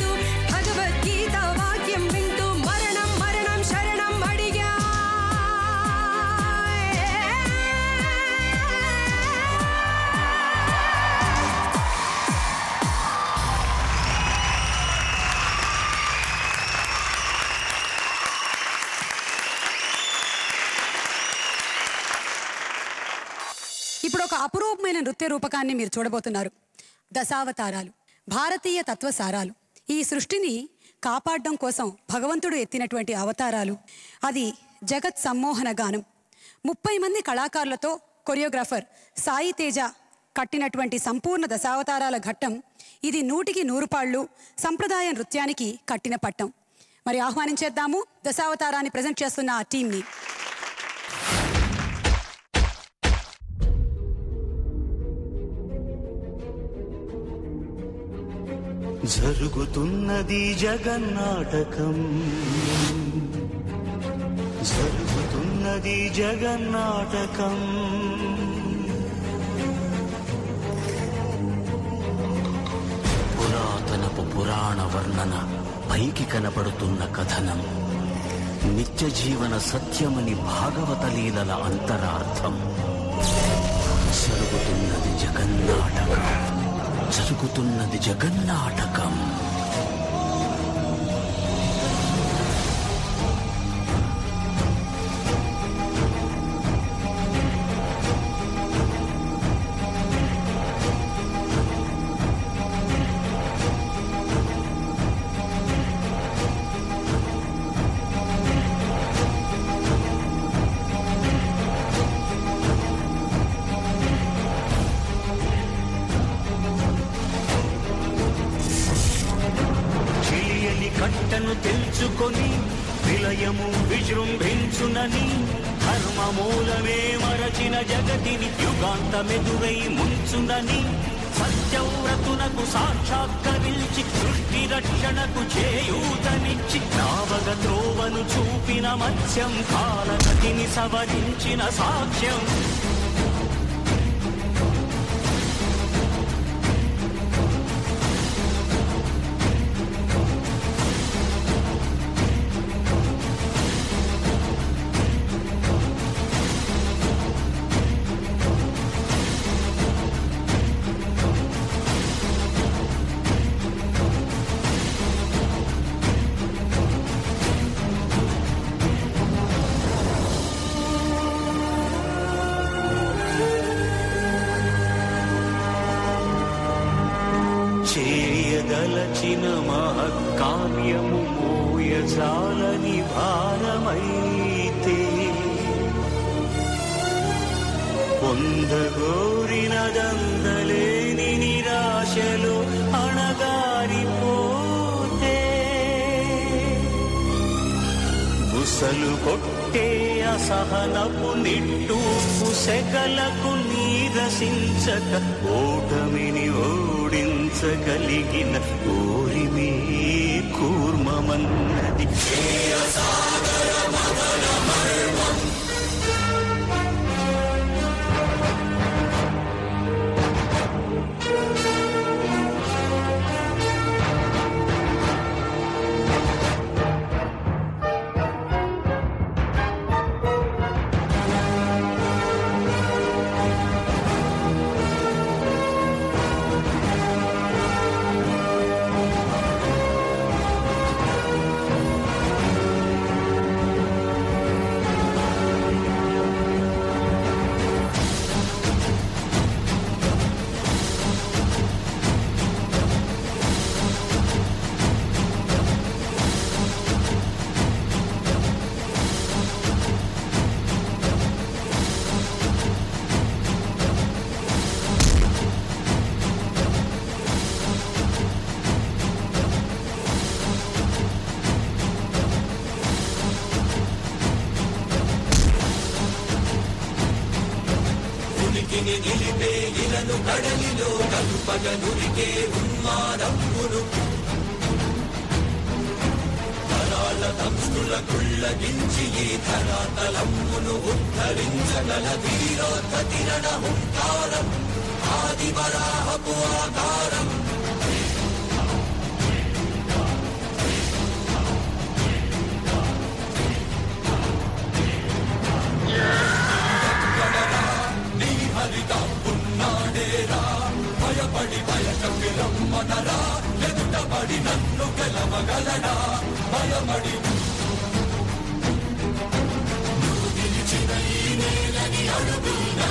ఇప్పుడు ఒక అపురూపమైన నృత్య రూపకాన్ని మీరు చూడబోతున్నారు దశావతారాలు భారతీయ తత్వసారాలు ఈ సృష్టిని కాపాడడం కోసం భగవంతుడు ఎత్తినటువంటి అవతారాలు అది జగత్ సమ్మోహన గానం ముప్పై మంది కళాకారులతో కొరియోగ్రాఫర్ సాయి తేజ కట్టినటువంటి సంపూర్ణ దశావతారాల ఘట్టం ఇది నూటికి నూరు పాళ్ళు సంప్రదాయ నృత్యానికి కట్టిన పట్టం మరి ఆహ్వానించేద్దాము దశావతారాన్ని ప్రజెంట్ చేస్తున్న ఆ టీంని జరుగుతున్నది జగన్నాటకం జరుగుతున్నది జగన్నాటకం పురాతనపు పురాణ వర్ణన పైకి కనపడుతున్న కథనం నిత్య జీవన సత్యమని భాగవత లీలల అంతరార్థం జరుగుతున్నది జగన్నాటకం జరుగుతున్నది జగన్నాటకం చిలియలి కట్టను తెలుసుకొని విలయము విజృంభించునని ధర్మమూలమే మరచిన జగతిని యుగాంతమెదురై ముంచునని సత్యవ్రతునకు సాక్షాత్కరించి సృష్టి రక్షణకు చేయూతనిచ్చి నావగ త్రోవను చూపిన మత్స్యం కాలగతిని సవరించిన సాక్ష్యం చేయదలచిన మహకార్యము మోయజాలని భారమైతే పొందగోరినదందలేని నిరాశలో అణగారిపోతే బుసలు కొట్టే అసహనపు నిట్టూపు సెగలకు నీరసించక ఓటమిని ఓడించగలిగిన ఓరిమే కూర్మమన్నది ఉనికిని నిలిపే ఇలను కడలిలో కలుపగ నురికే ఉన్మాదమ్మును తరాల దంస్తుల కుళ్ళగించి ఈ ధరాతలమ్మును ఉద్ధరించగల ధీరోత్త తిరణ హుంకారం ఆది వరాహపు ఆకారం నీ హరిత ఉన్నాడేరా భయపడి భయకపి రమ్మనరా ఎదుటపడి నన్ను గెలవగలడా భయపడి నువ్వు నిలిచిన ఈ నేలని అడుగు నాటుల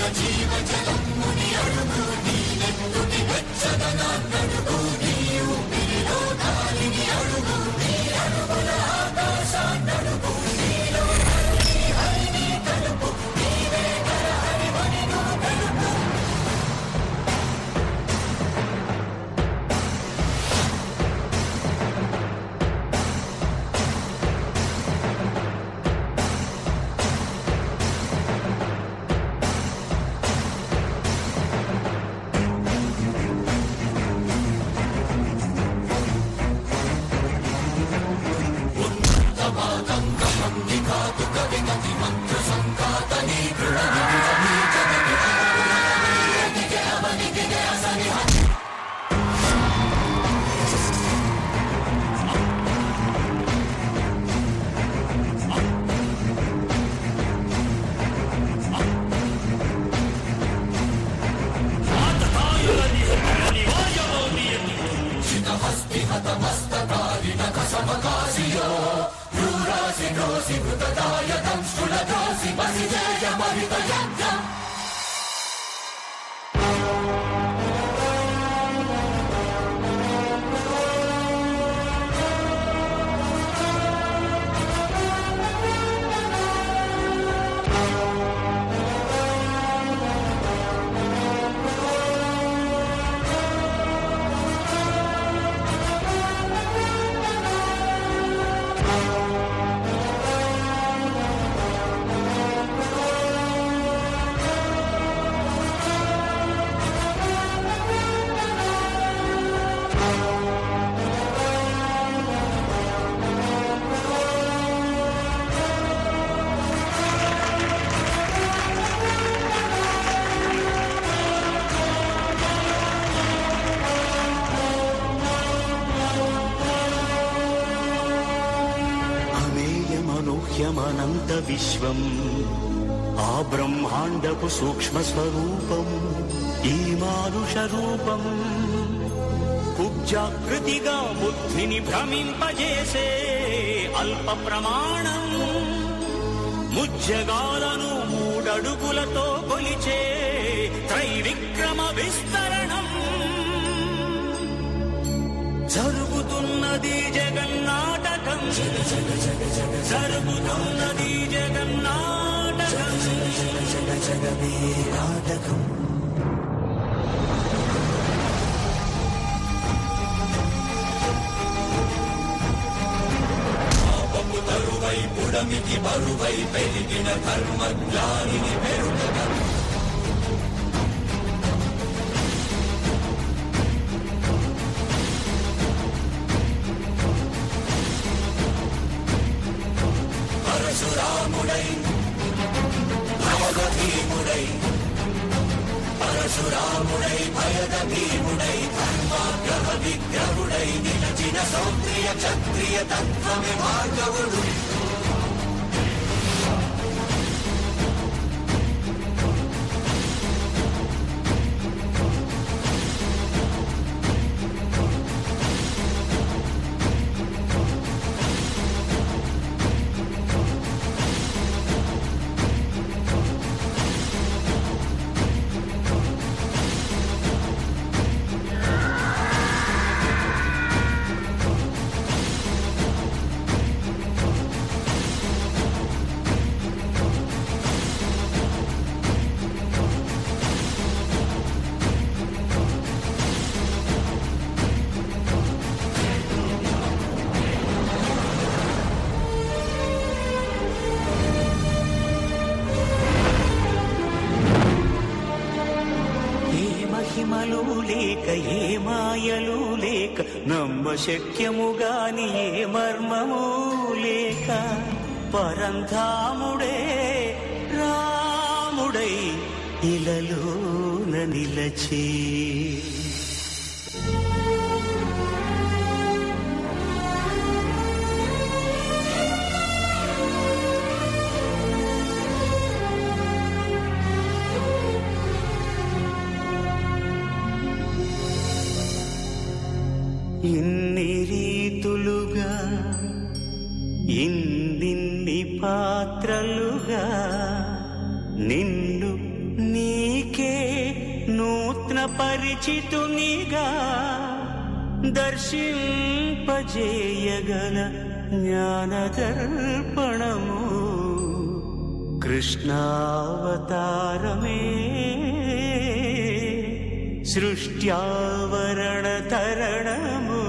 అమేయమనూహ్యమనంత విశ్వం ఆ బ్రహ్మాండపు సూక్ష్మ స్వరూపం ఈ మానుష రూపం కుబ్జాకృతిగా బుద్ధిని భ్రమింపజేసే అల్ప ప్రమాణం ముజ్జగాలను మూడడుగులతో కొలిచే త్రైవిక్రమ విస్తరణం జరుగుతున్నది జగన్నాటకం జరుగుతున్నది జగన్నాటకం నాటకం తరువై పుడమికి బరువై పెరిగిన ధర్మ జ్ఞానిని పెరుగగా పరశురాముడై భయద భీముడై పరశురాముడై భయద భీముడై ధర్మాగ్రహ విగ్రహుడై నిలచిన సౌత్రియ క్షత్రియ తత్వమే భార్గవుడు ఏ మహిమలు లేక ఏ మాయలు లేక నమ్మ శక్యముగాని ఏ మర్మము లేక పరంధాముడే రాముడై ఇలలోన నిలచే ఇన్ని రీతులుగా ఇన్నిన్ని పాత్రలుగా నిన్ను నీ పరిచితునిగా దర్శింపజేయగల జ్ఞానదర్పణము కృష్ణావతారమే సృష్ట్యావరణ తరణము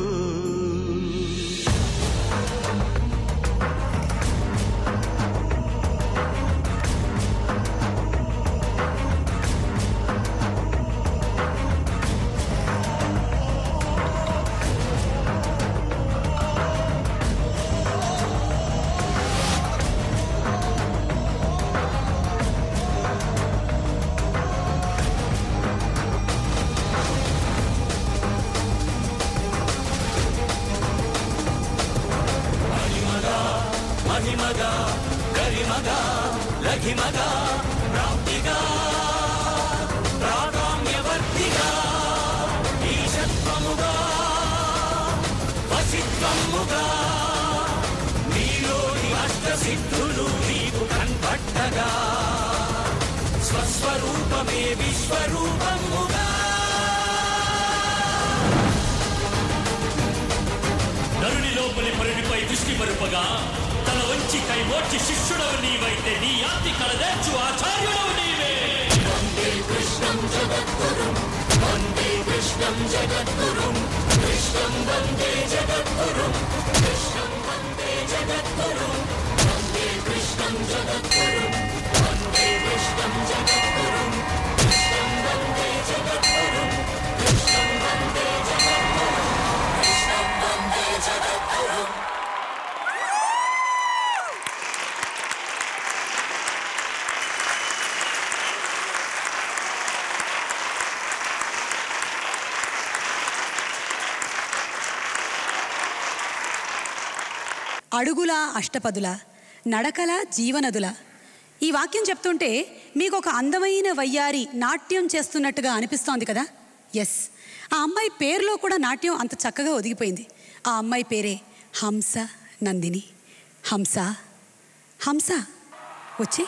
మహిమగా మహిమగా గరిమగా లఘిమగా ప్రాప్తిగా ప్రాకామ్యవర్తిగా ఈశత్వముగా వసిత్వముగా నీలోని అష్టసిద్ధులు నీకు కన్పట్టగా స్వస్వరూపమే విశ్వరూపముగా నరుని లోపలి పరునిపై దృష్టి మరుపగా తన వంచి కైమోర్చి శిష్యుడవు నీవైతే నీ ఆతి కలదేర్చు ఆచార్యుడవు నీవే వందే కృష్ణం జగద్గురుం వందే కృష్ణం జగద్గురుం కృష్ణం వందే జగద్గురుం కృష్ణం వందే జగద్గురుం వందే కృష్ణం జగద్గురుం వందే కృష్ణం జగద్గురుం కృష్ణం వందే జగద్గురుం కృష్ణం వందే జగద్గురుం కృష్ణం వందే జగద్గురుం అడుగుల అష్టపదుల నడకల జీవనదుల ఈ వాక్యం చెప్తుంటే మీకు ఒక అందమైన వయ్యారి నాట్యం చేస్తున్నట్టుగా అనిపిస్తోంది కదా ఎస్ ఆ అమ్మాయి పేరులో కూడా నాట్యం అంత చక్కగా ఒదిగిపోయింది ఆ అమ్మాయి పేరే హంస నందిని హంస హంస వచ్చి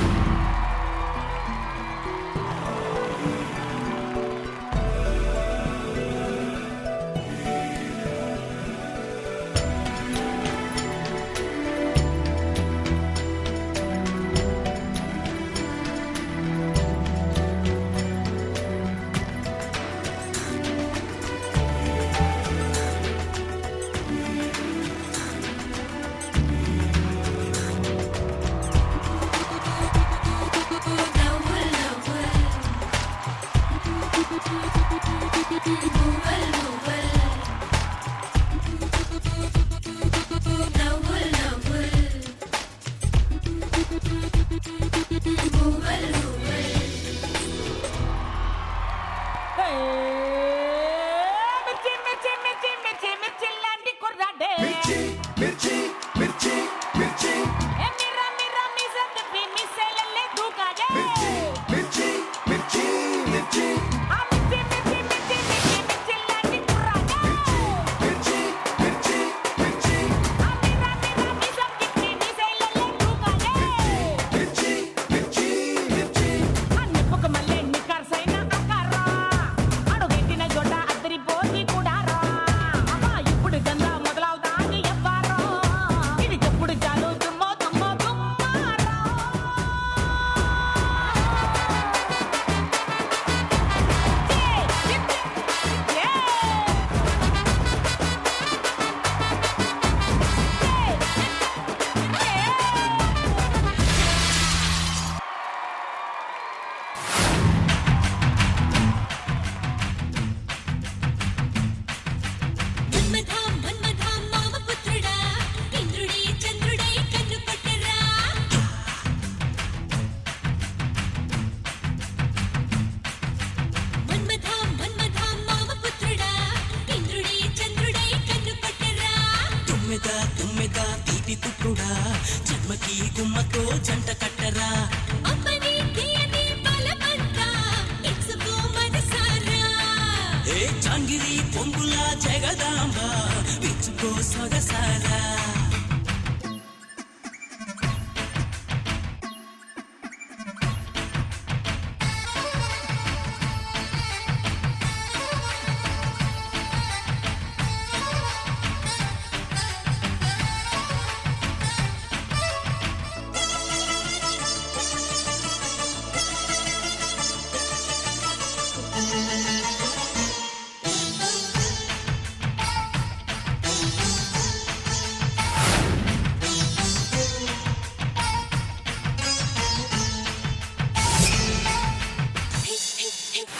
మిర్చి మిర్చి మిర్చి మిర్చి మిర్చి లాంటి కుర్రాడే మిర్చి మిర్చి మిర్చి మిర్చి ఏ మిర్ర మిర్ర మిస తిప్పి మిస్సెలల్లే దూకాడే మిర్చి మిర్చి మిర్చి ఆ మిర్చి మిర్చి మిర్చి మిర్చి మిర్చి లాంటి కుర్రాడే మిర్చి మిర్చి మిర్చి ఆ మిర్ర మిర్ర మిస తిప్పి మిస్సెలల్లే దూకాడే మిర్చి మిర్చి మిర్చి ఆ నిప్పుకు మల్లె నిక్కర్సైన అక్కరా అడుగెట్టిన జొడ్డ అద్దరిపోతి కూడా రా అమ్మా ఇప్పుడు గంధ మొదలవుతాది ఎవ్వారో ఇది చెప్పుడు చాలు దుమ్మో దుమ్మో దుమ్మారా మన్మథా మన్మథా మామ పుత్రుడా ఇంద్రుడి చంద్రుడై కన్ను పట్టరా మన్మథా మన్మథా మామ పుత్రుడా ఇంద్రుడి చంద్రుడై కన్ను పట్టరా తుమ్మెద తుమ్మెద తీపి పుట్టుడా జన్మకి గుమ్మతో జంట కట్టరా అప్పని తీయని బలమంతా ఇచ్చుకో మనసారా ఏ చాంగిరి పొంగుల జగదాంబ విచ్చుకో సొగసారా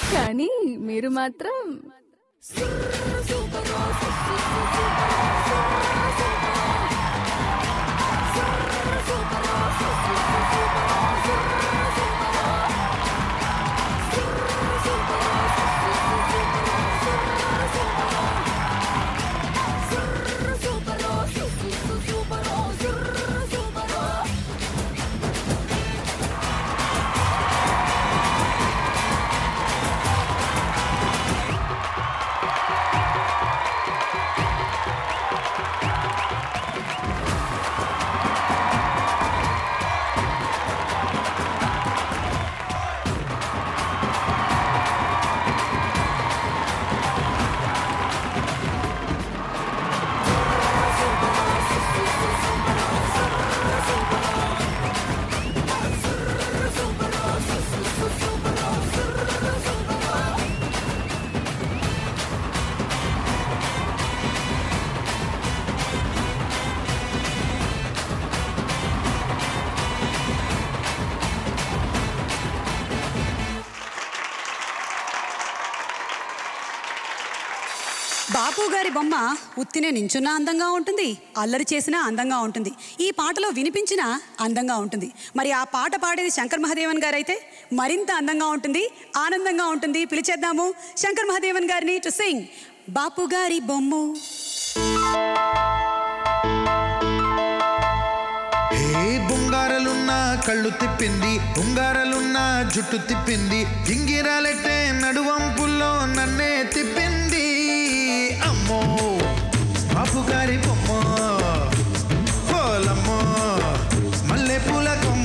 కానీ మీరు మాత్రం బాపు గారి బొమ్మ ఉత్తినే నించున్నా అందంగా ఉంటుంది అల్లరి చేసినా అందంగా ఉంటుంది ఈ పాటలో వినిపించినా అందంగా ఉంటుంది మరి ఆ పాట పాడేది శంకర్ మహాదేవన్ గారు అయితే మరింత అందంగా ఉంటుంది ఆనందంగా ఉంటుంది పిలిచేద్దాము శంకర్ మహాదేవన్ గారిని టు సింగ్ బాపు గారి బొమ్ము హే బొంగారలున్న కళ్ళు తిప్పింది బొంగారలున్న జుట్టు తిప్పింది గింగిరాలెట్టే నడువంపుల్లో నన్నే తిప్పింది అమ్మో బాపు గారి బొమ్మ పోలమ్మో మల్లె పూల కొమ్మ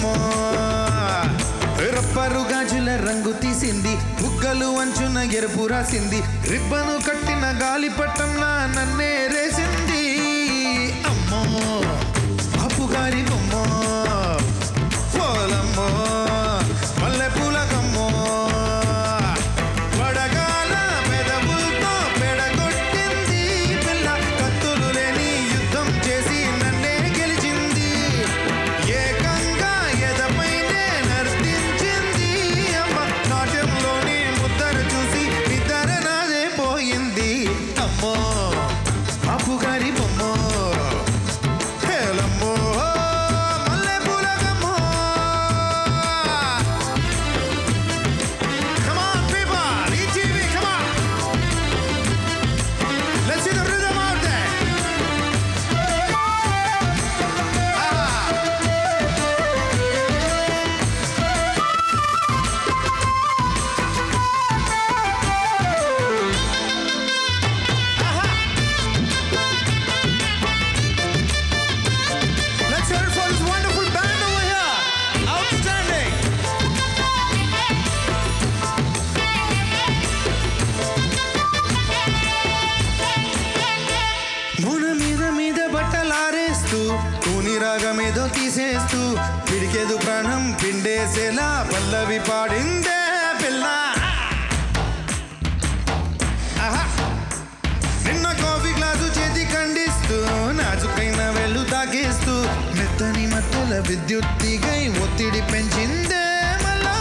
రబ్బరు గాజుల రంగు తీసింది బుగ్గలు అంచున ఎరుపు రాసింది రిబ్బను కట్టిన గాలి పట్టంలా నన్నే రేసింది అమ్మో బాపు గారి బొమ్మ పోలమ్మో మల్లె పూల కొమ్మో వడగాల పెదవులతో పెడగొట్టింది పిల్ల కత్తులు లేని యుద్ధం చేసి నన్నే గెలిచింది ఏకంగా ఎదపైనే నర్తించింది అమ్మ నాట్యంలోని ముద్దర చూసి నిద్ర నాదే పోయింది అమ్మో బాపు గారి బొమ్మ హేలమ్మో మల్లె పూల కొమ్మో Come on, people! ETV, come on! Let's see the rhythm out there! Let's hear it for this wonderful band over here! Outstanding! మూన మీద మీద బట్టలారేస్తూ కూని రాగమేదో తీసేస్తూ పిడికెదు ప్రాణం పిండేసేలా పల్లవి పాడిందే పిల్ల ఆహా. నిన్న కాఫీ గ్లాసు చేతి ఖండిస్తూ నాజుకైన వెళ్ళు తాగేస్తూ మెత్తని మత్తల విద్యుత్తిగై ఒత్తిడి పెంచిందే మళ్ళా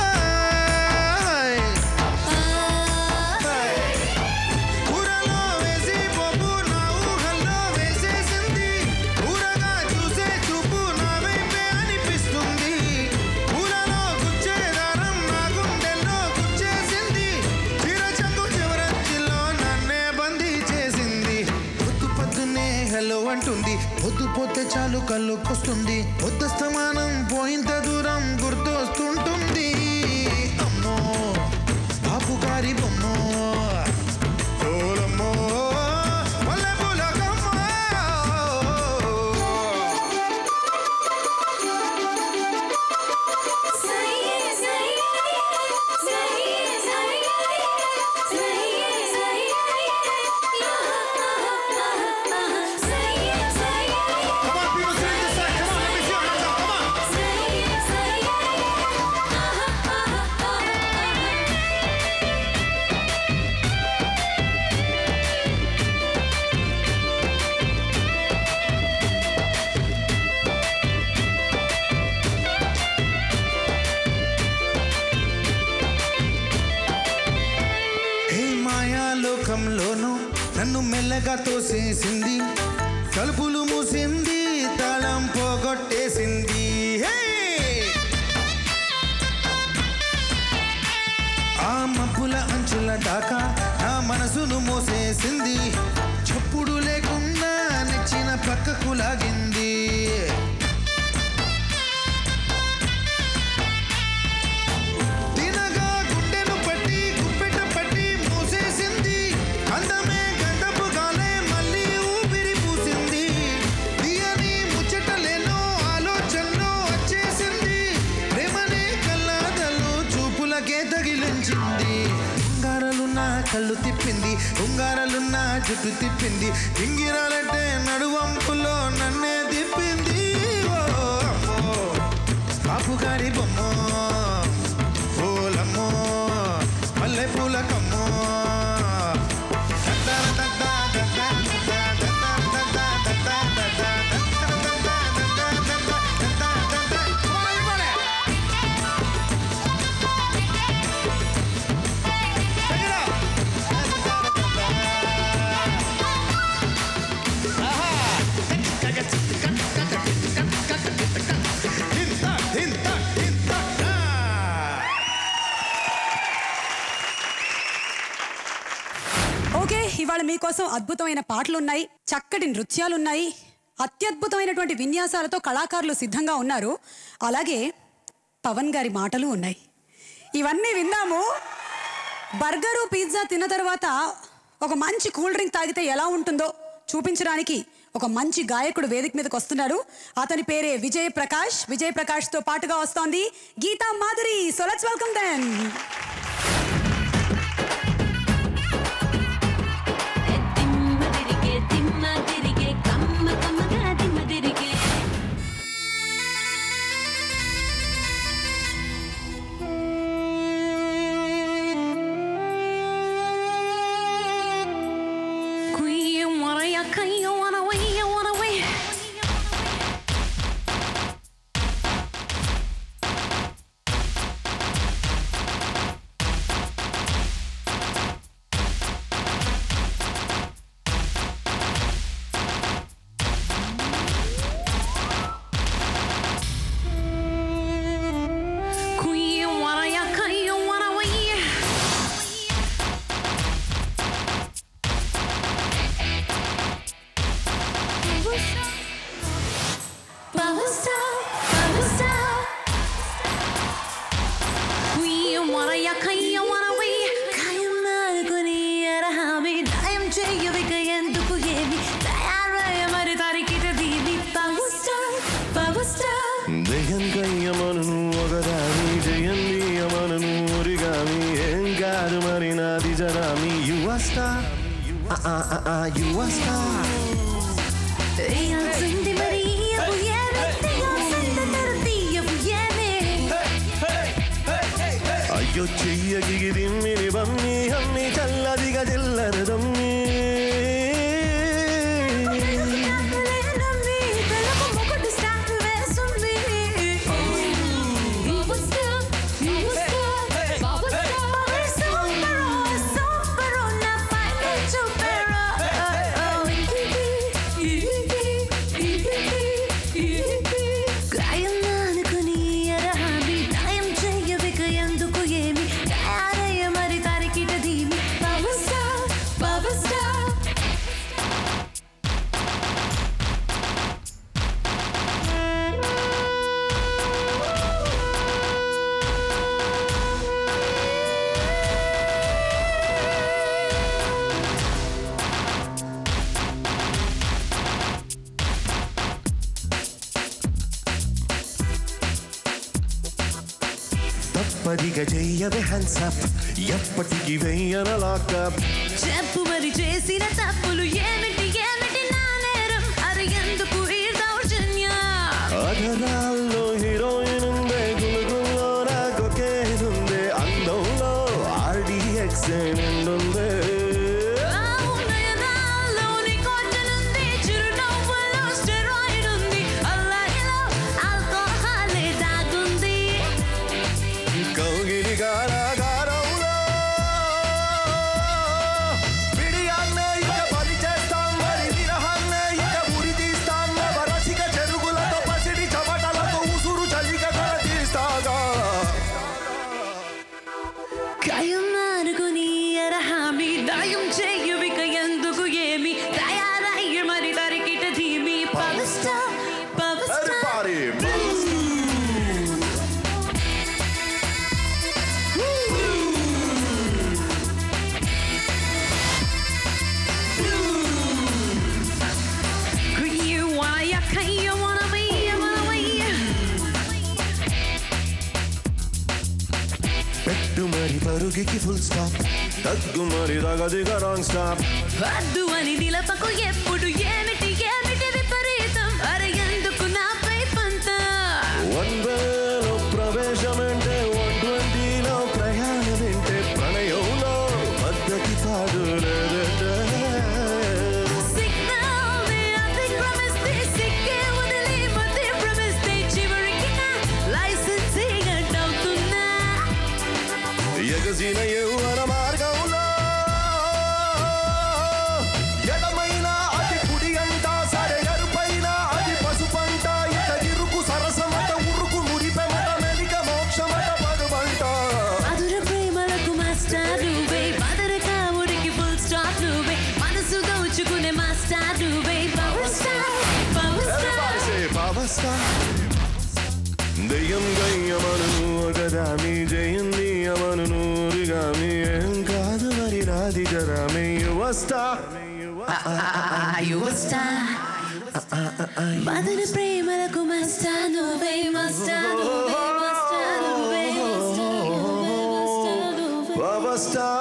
ఊరలో వేసి పప్పు నా ఊహల్లో వేసేసింది ఊరగా చూసే చూపు నా వైపే అనిపిస్తుంది ఊరలో గుచ్చే దారం నా గుండెల్లో గుచ్చేసింది చిర చంగు చివరంచిలో నన్నే బందీ చేసింది పొద్దు పొద్దున్నే హలో అంటుంది పొద్దు పోతే చాలు కళ్ళుకొస్తుంది పొద్దుస్తమానం పోయింత దూరం గుర్తొస్తుంటుంది అమ్మో బాపు గారి బొమ్మ ఓలమ్మో మల్లె పూల కొమ్మ Come on, people, sing this side. Come on, let me see your hands up. Come on. నన్ను మెల్లగా తోసేసింది తలుపులు మూసింది తాళం పోగొట్టేసింది హే! ఆ మబ్బుల అంచుల దాకా నా మనసును మోసేసింది చప్పుడు లేకుండా నెచ్చిన పక్కకు లాగింది తినగా గుండెను పట్టి గుప్పెట పట్టి మూసేసింది అందమే గంధపు గాలే మళ్ళీ ఊపిరి పూసింది తీయని ముచ్చటలేనో ఆలోచనలో వచ్చేసింది ప్రేమనే కల్లాదలు చూపులకే తగిలించింది ఉంగారాలున్న కళ్ళు తిప్పింది ఉంగారాలున్న జుట్టు తిప్పింది ఇంగిరాలంటే నడువంపులో నన్నే తిప్పింది ఓ అమ్మో బాపుగారి బొమ్మ పూలమ్మో మల్లె పూల కమ్మో ఓకే ఇవాళ మీకోసం అద్భుతమైన పాటలు ఉన్నాయి చక్కటి నృత్యాలు ఉన్నాయి అత్యద్భుతమైనటువంటి విన్యాసాలతో కళాకారులు సిద్ధంగా ఉన్నారు అలాగే పవన్ గారి మాటలు ఉన్నాయి ఇవన్నీ విన్నాము బర్గరు పిజ్జా తిన్న తర్వాత ఒక మంచి కూల్ డ్రింక్ తాగితే ఎలా ఉంటుందో చూపించడానికి ఒక మంచి గాయకుడు వేదిక మీదకి వస్తున్నాడు అతని పేరే విజయ్ ప్రకాష్ విజయ్ ప్రకాష్ తో పాటుగా వస్తోంది Geetha Madhuri so let's welcome then తిరిగే తిమ్మ తిరిగే కమ్మ కమ్మగా తిమ్మ తిరిగే కుయ్య మొరయ కయ్య వనవయ్య వనవయ్య కుయ్య మొరయ కయ్య వనవయ్య Power star, power star. We wanna ya kaya wanna we kaya malguni arahami dayam cheyavika enduku yemi tayaraya mari tarikita divi power star, power star. దయ్యం కయ్యమను ఒకదాని జయంది అమనను ఒరిగామి ఏం కాదు మరి నాది జరామి యువస్తా యువస్తా Ella sindi maria buyene, ella sindi tertia buyene. అయ్యో చెయ్యకి దిమ్మిని బమ్మి అమ్మి చల్లదిగా చెల్లరదమ్మి మరి తారికిట దీమి పవర్ స్టార్ పవర్ స్టార్ తప్పదిగా చెయ్యవే హ్యాండ్సప్ ఎప్పటికి వెయ్యన లాకప్ చెప్పు మరి చేసిన తప్పులు ఏమిటి ఏమిటి నా నేరం అది ఎందుకు ఈ దౌర్జన్యం అధరాల్లో హీరోయిన్ ఉందే గులుగుల్లో నాకొకేనుందే అందంలో ఆర్డిఎక్స్ నిండుందే నయనాల్లోని కోటలుంది, చిరునవ్వులో స్టెరాయిడ్ ఉంది, అల్లాయిలో ఆల్కహాలే దాగుంది. కౌగిలి కారాగారంలో బిడియాన్నే ఇక ఖాయమనుకుని అరహామి దాయం చెయ్యువిక ఎందుకు ఏమి తయారయ్య మరి దరికిట ధీమి power star power star You wanna, you can, you wanna be, you wanna be. పెట్టు మరి పరుగికి ఫుల్ స్టాప్ తగ్గు మరి రగదిగ రాంగ్ స్టాప్ వద్దు అని నిలపకు ఎప్పుడు ఏమిటి ఏమిటి విపరీతం అరే ఎందుకు నాపై పంత వన్ వేలో ప్రవేశమంటే వన్ ట్వంటీలో ప్రయాణం ఏంటే ప్రణయంలో మద్దకి తాడు సిగ్నల్ ని అతిక్రమిస్తే సిగ్గే వదిలి మధ్య భ్రమిస్తే చివరికి నా లైసెన్సింగ్ అవుతున్నా ఎగసిన యౌవన మార్గంలో ఎడమైన అది కుడి అంట సరే ఎరుపైన అది పసుపంట ఇక ఇరుకు సరసమట ఉరుకు మురిపెమట మెలిక మోక్షమట పరువంట మధుర ప్రేమలకు మాస్టర్ నువ్వే మధుర కావుడికి ఫుల్ స్టాప్ నువ్వే మనసు దోచుకునే మాస్టర్ నువ్వే power star power Everybody say power star. దెయ్యం గయ్యమను ఒకదామి జయం నీయమను నూరుగామి ఏం కాదు మరి రాది జరామి యువస్తా యువ స్టార్ మధుర ప్రేమలకు మాస్టర్ నువ్వే మాస్టర్ నువ్వే మాస్టర్ నువ్వే మాస్టర్ నువ్వే మాస్టర్ నువ్వే power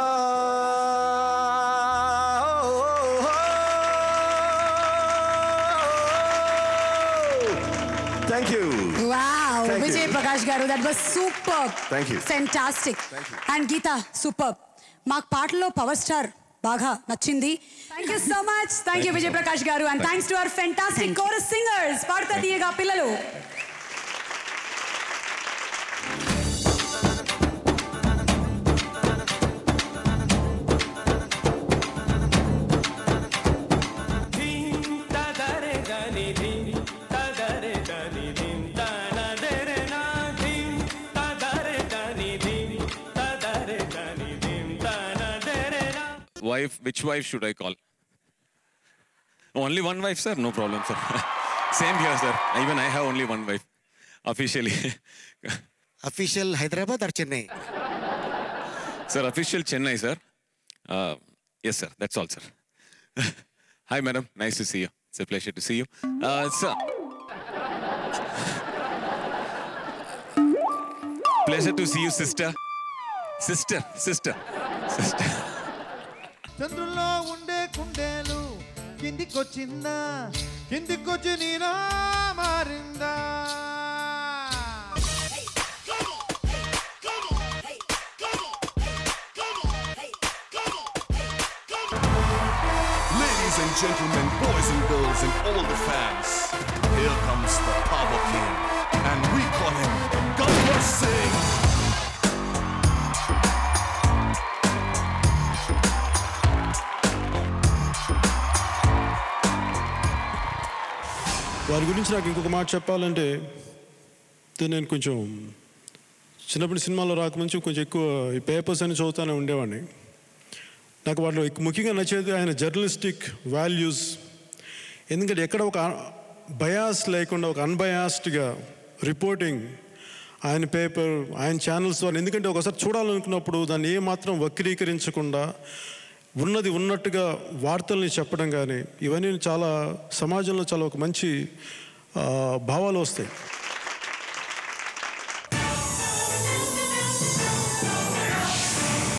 thank you wow Thank you. Vijay Prakash garu that was super Thank you. Fantastic and Geetha super మాకు పాటలో పవర్ స్టార్ బాగా నచ్చింది thank you so much thank you Vijay Prakash garu and thanks to our fantastic chorus singers Padutha Theeyaga పిల్లలు Wife, which wife should I call? Only one wife, sir? No problem, sir. Same here, sir. Even I have only one wife, officially. Official Hyderabad or Chennai? sir, official Chennai, sir. Uh, yes, sir. That's all, sir. Hi, madam. Nice to see you. It's a pleasure to see you. Uh, sir. Pleasure to see you, sister. Sister, sister, sister. చంద్రుల్లో ఉండే కుండేలు కిందికొచ్చిందా కిందికొచ్చి నీనా మారిందా Ladies and gentlemen, boys and girls, and all the fans, here comes the Power King, and we call him Gabbar Singh. వారి గురించి నాకు ఇంకొక మాట చెప్పాలంటే తే నేను కొంచెం చిన్నప్పటి సినిమాలో రాకముందు కొంచెం ఎక్కువ ఈ పేపర్స్ అని చదువుతూనే ఉండేవాడిని నాకు వాటిలో ఎక్కు- ముఖ్యంగా నచ్చేది ఆయన జర్నలిస్టిక్ వాల్యూస్ ఎందుకంటే ఎక్కడ ఒక బయాస్ లేకుండా ఒక అన్బయాస్డ్గా రిపోర్టింగ్ ఆయన పేపర్ ఆయన ఛానల్స్ ద్వారా ఎందుకంటే ఒకసారి చూడాలనుకున్నప్పుడు దాన్ని ఏమాత్రం వక్రీకరించకుండా ఉన్నది ఉన్నట్టుగా వార్తల్ని చెప్పడం కానీ ఇవన్నీ చాలా సమాజంలో చాలా ఒక మంచి ఆ, భావాలు వస్తాయి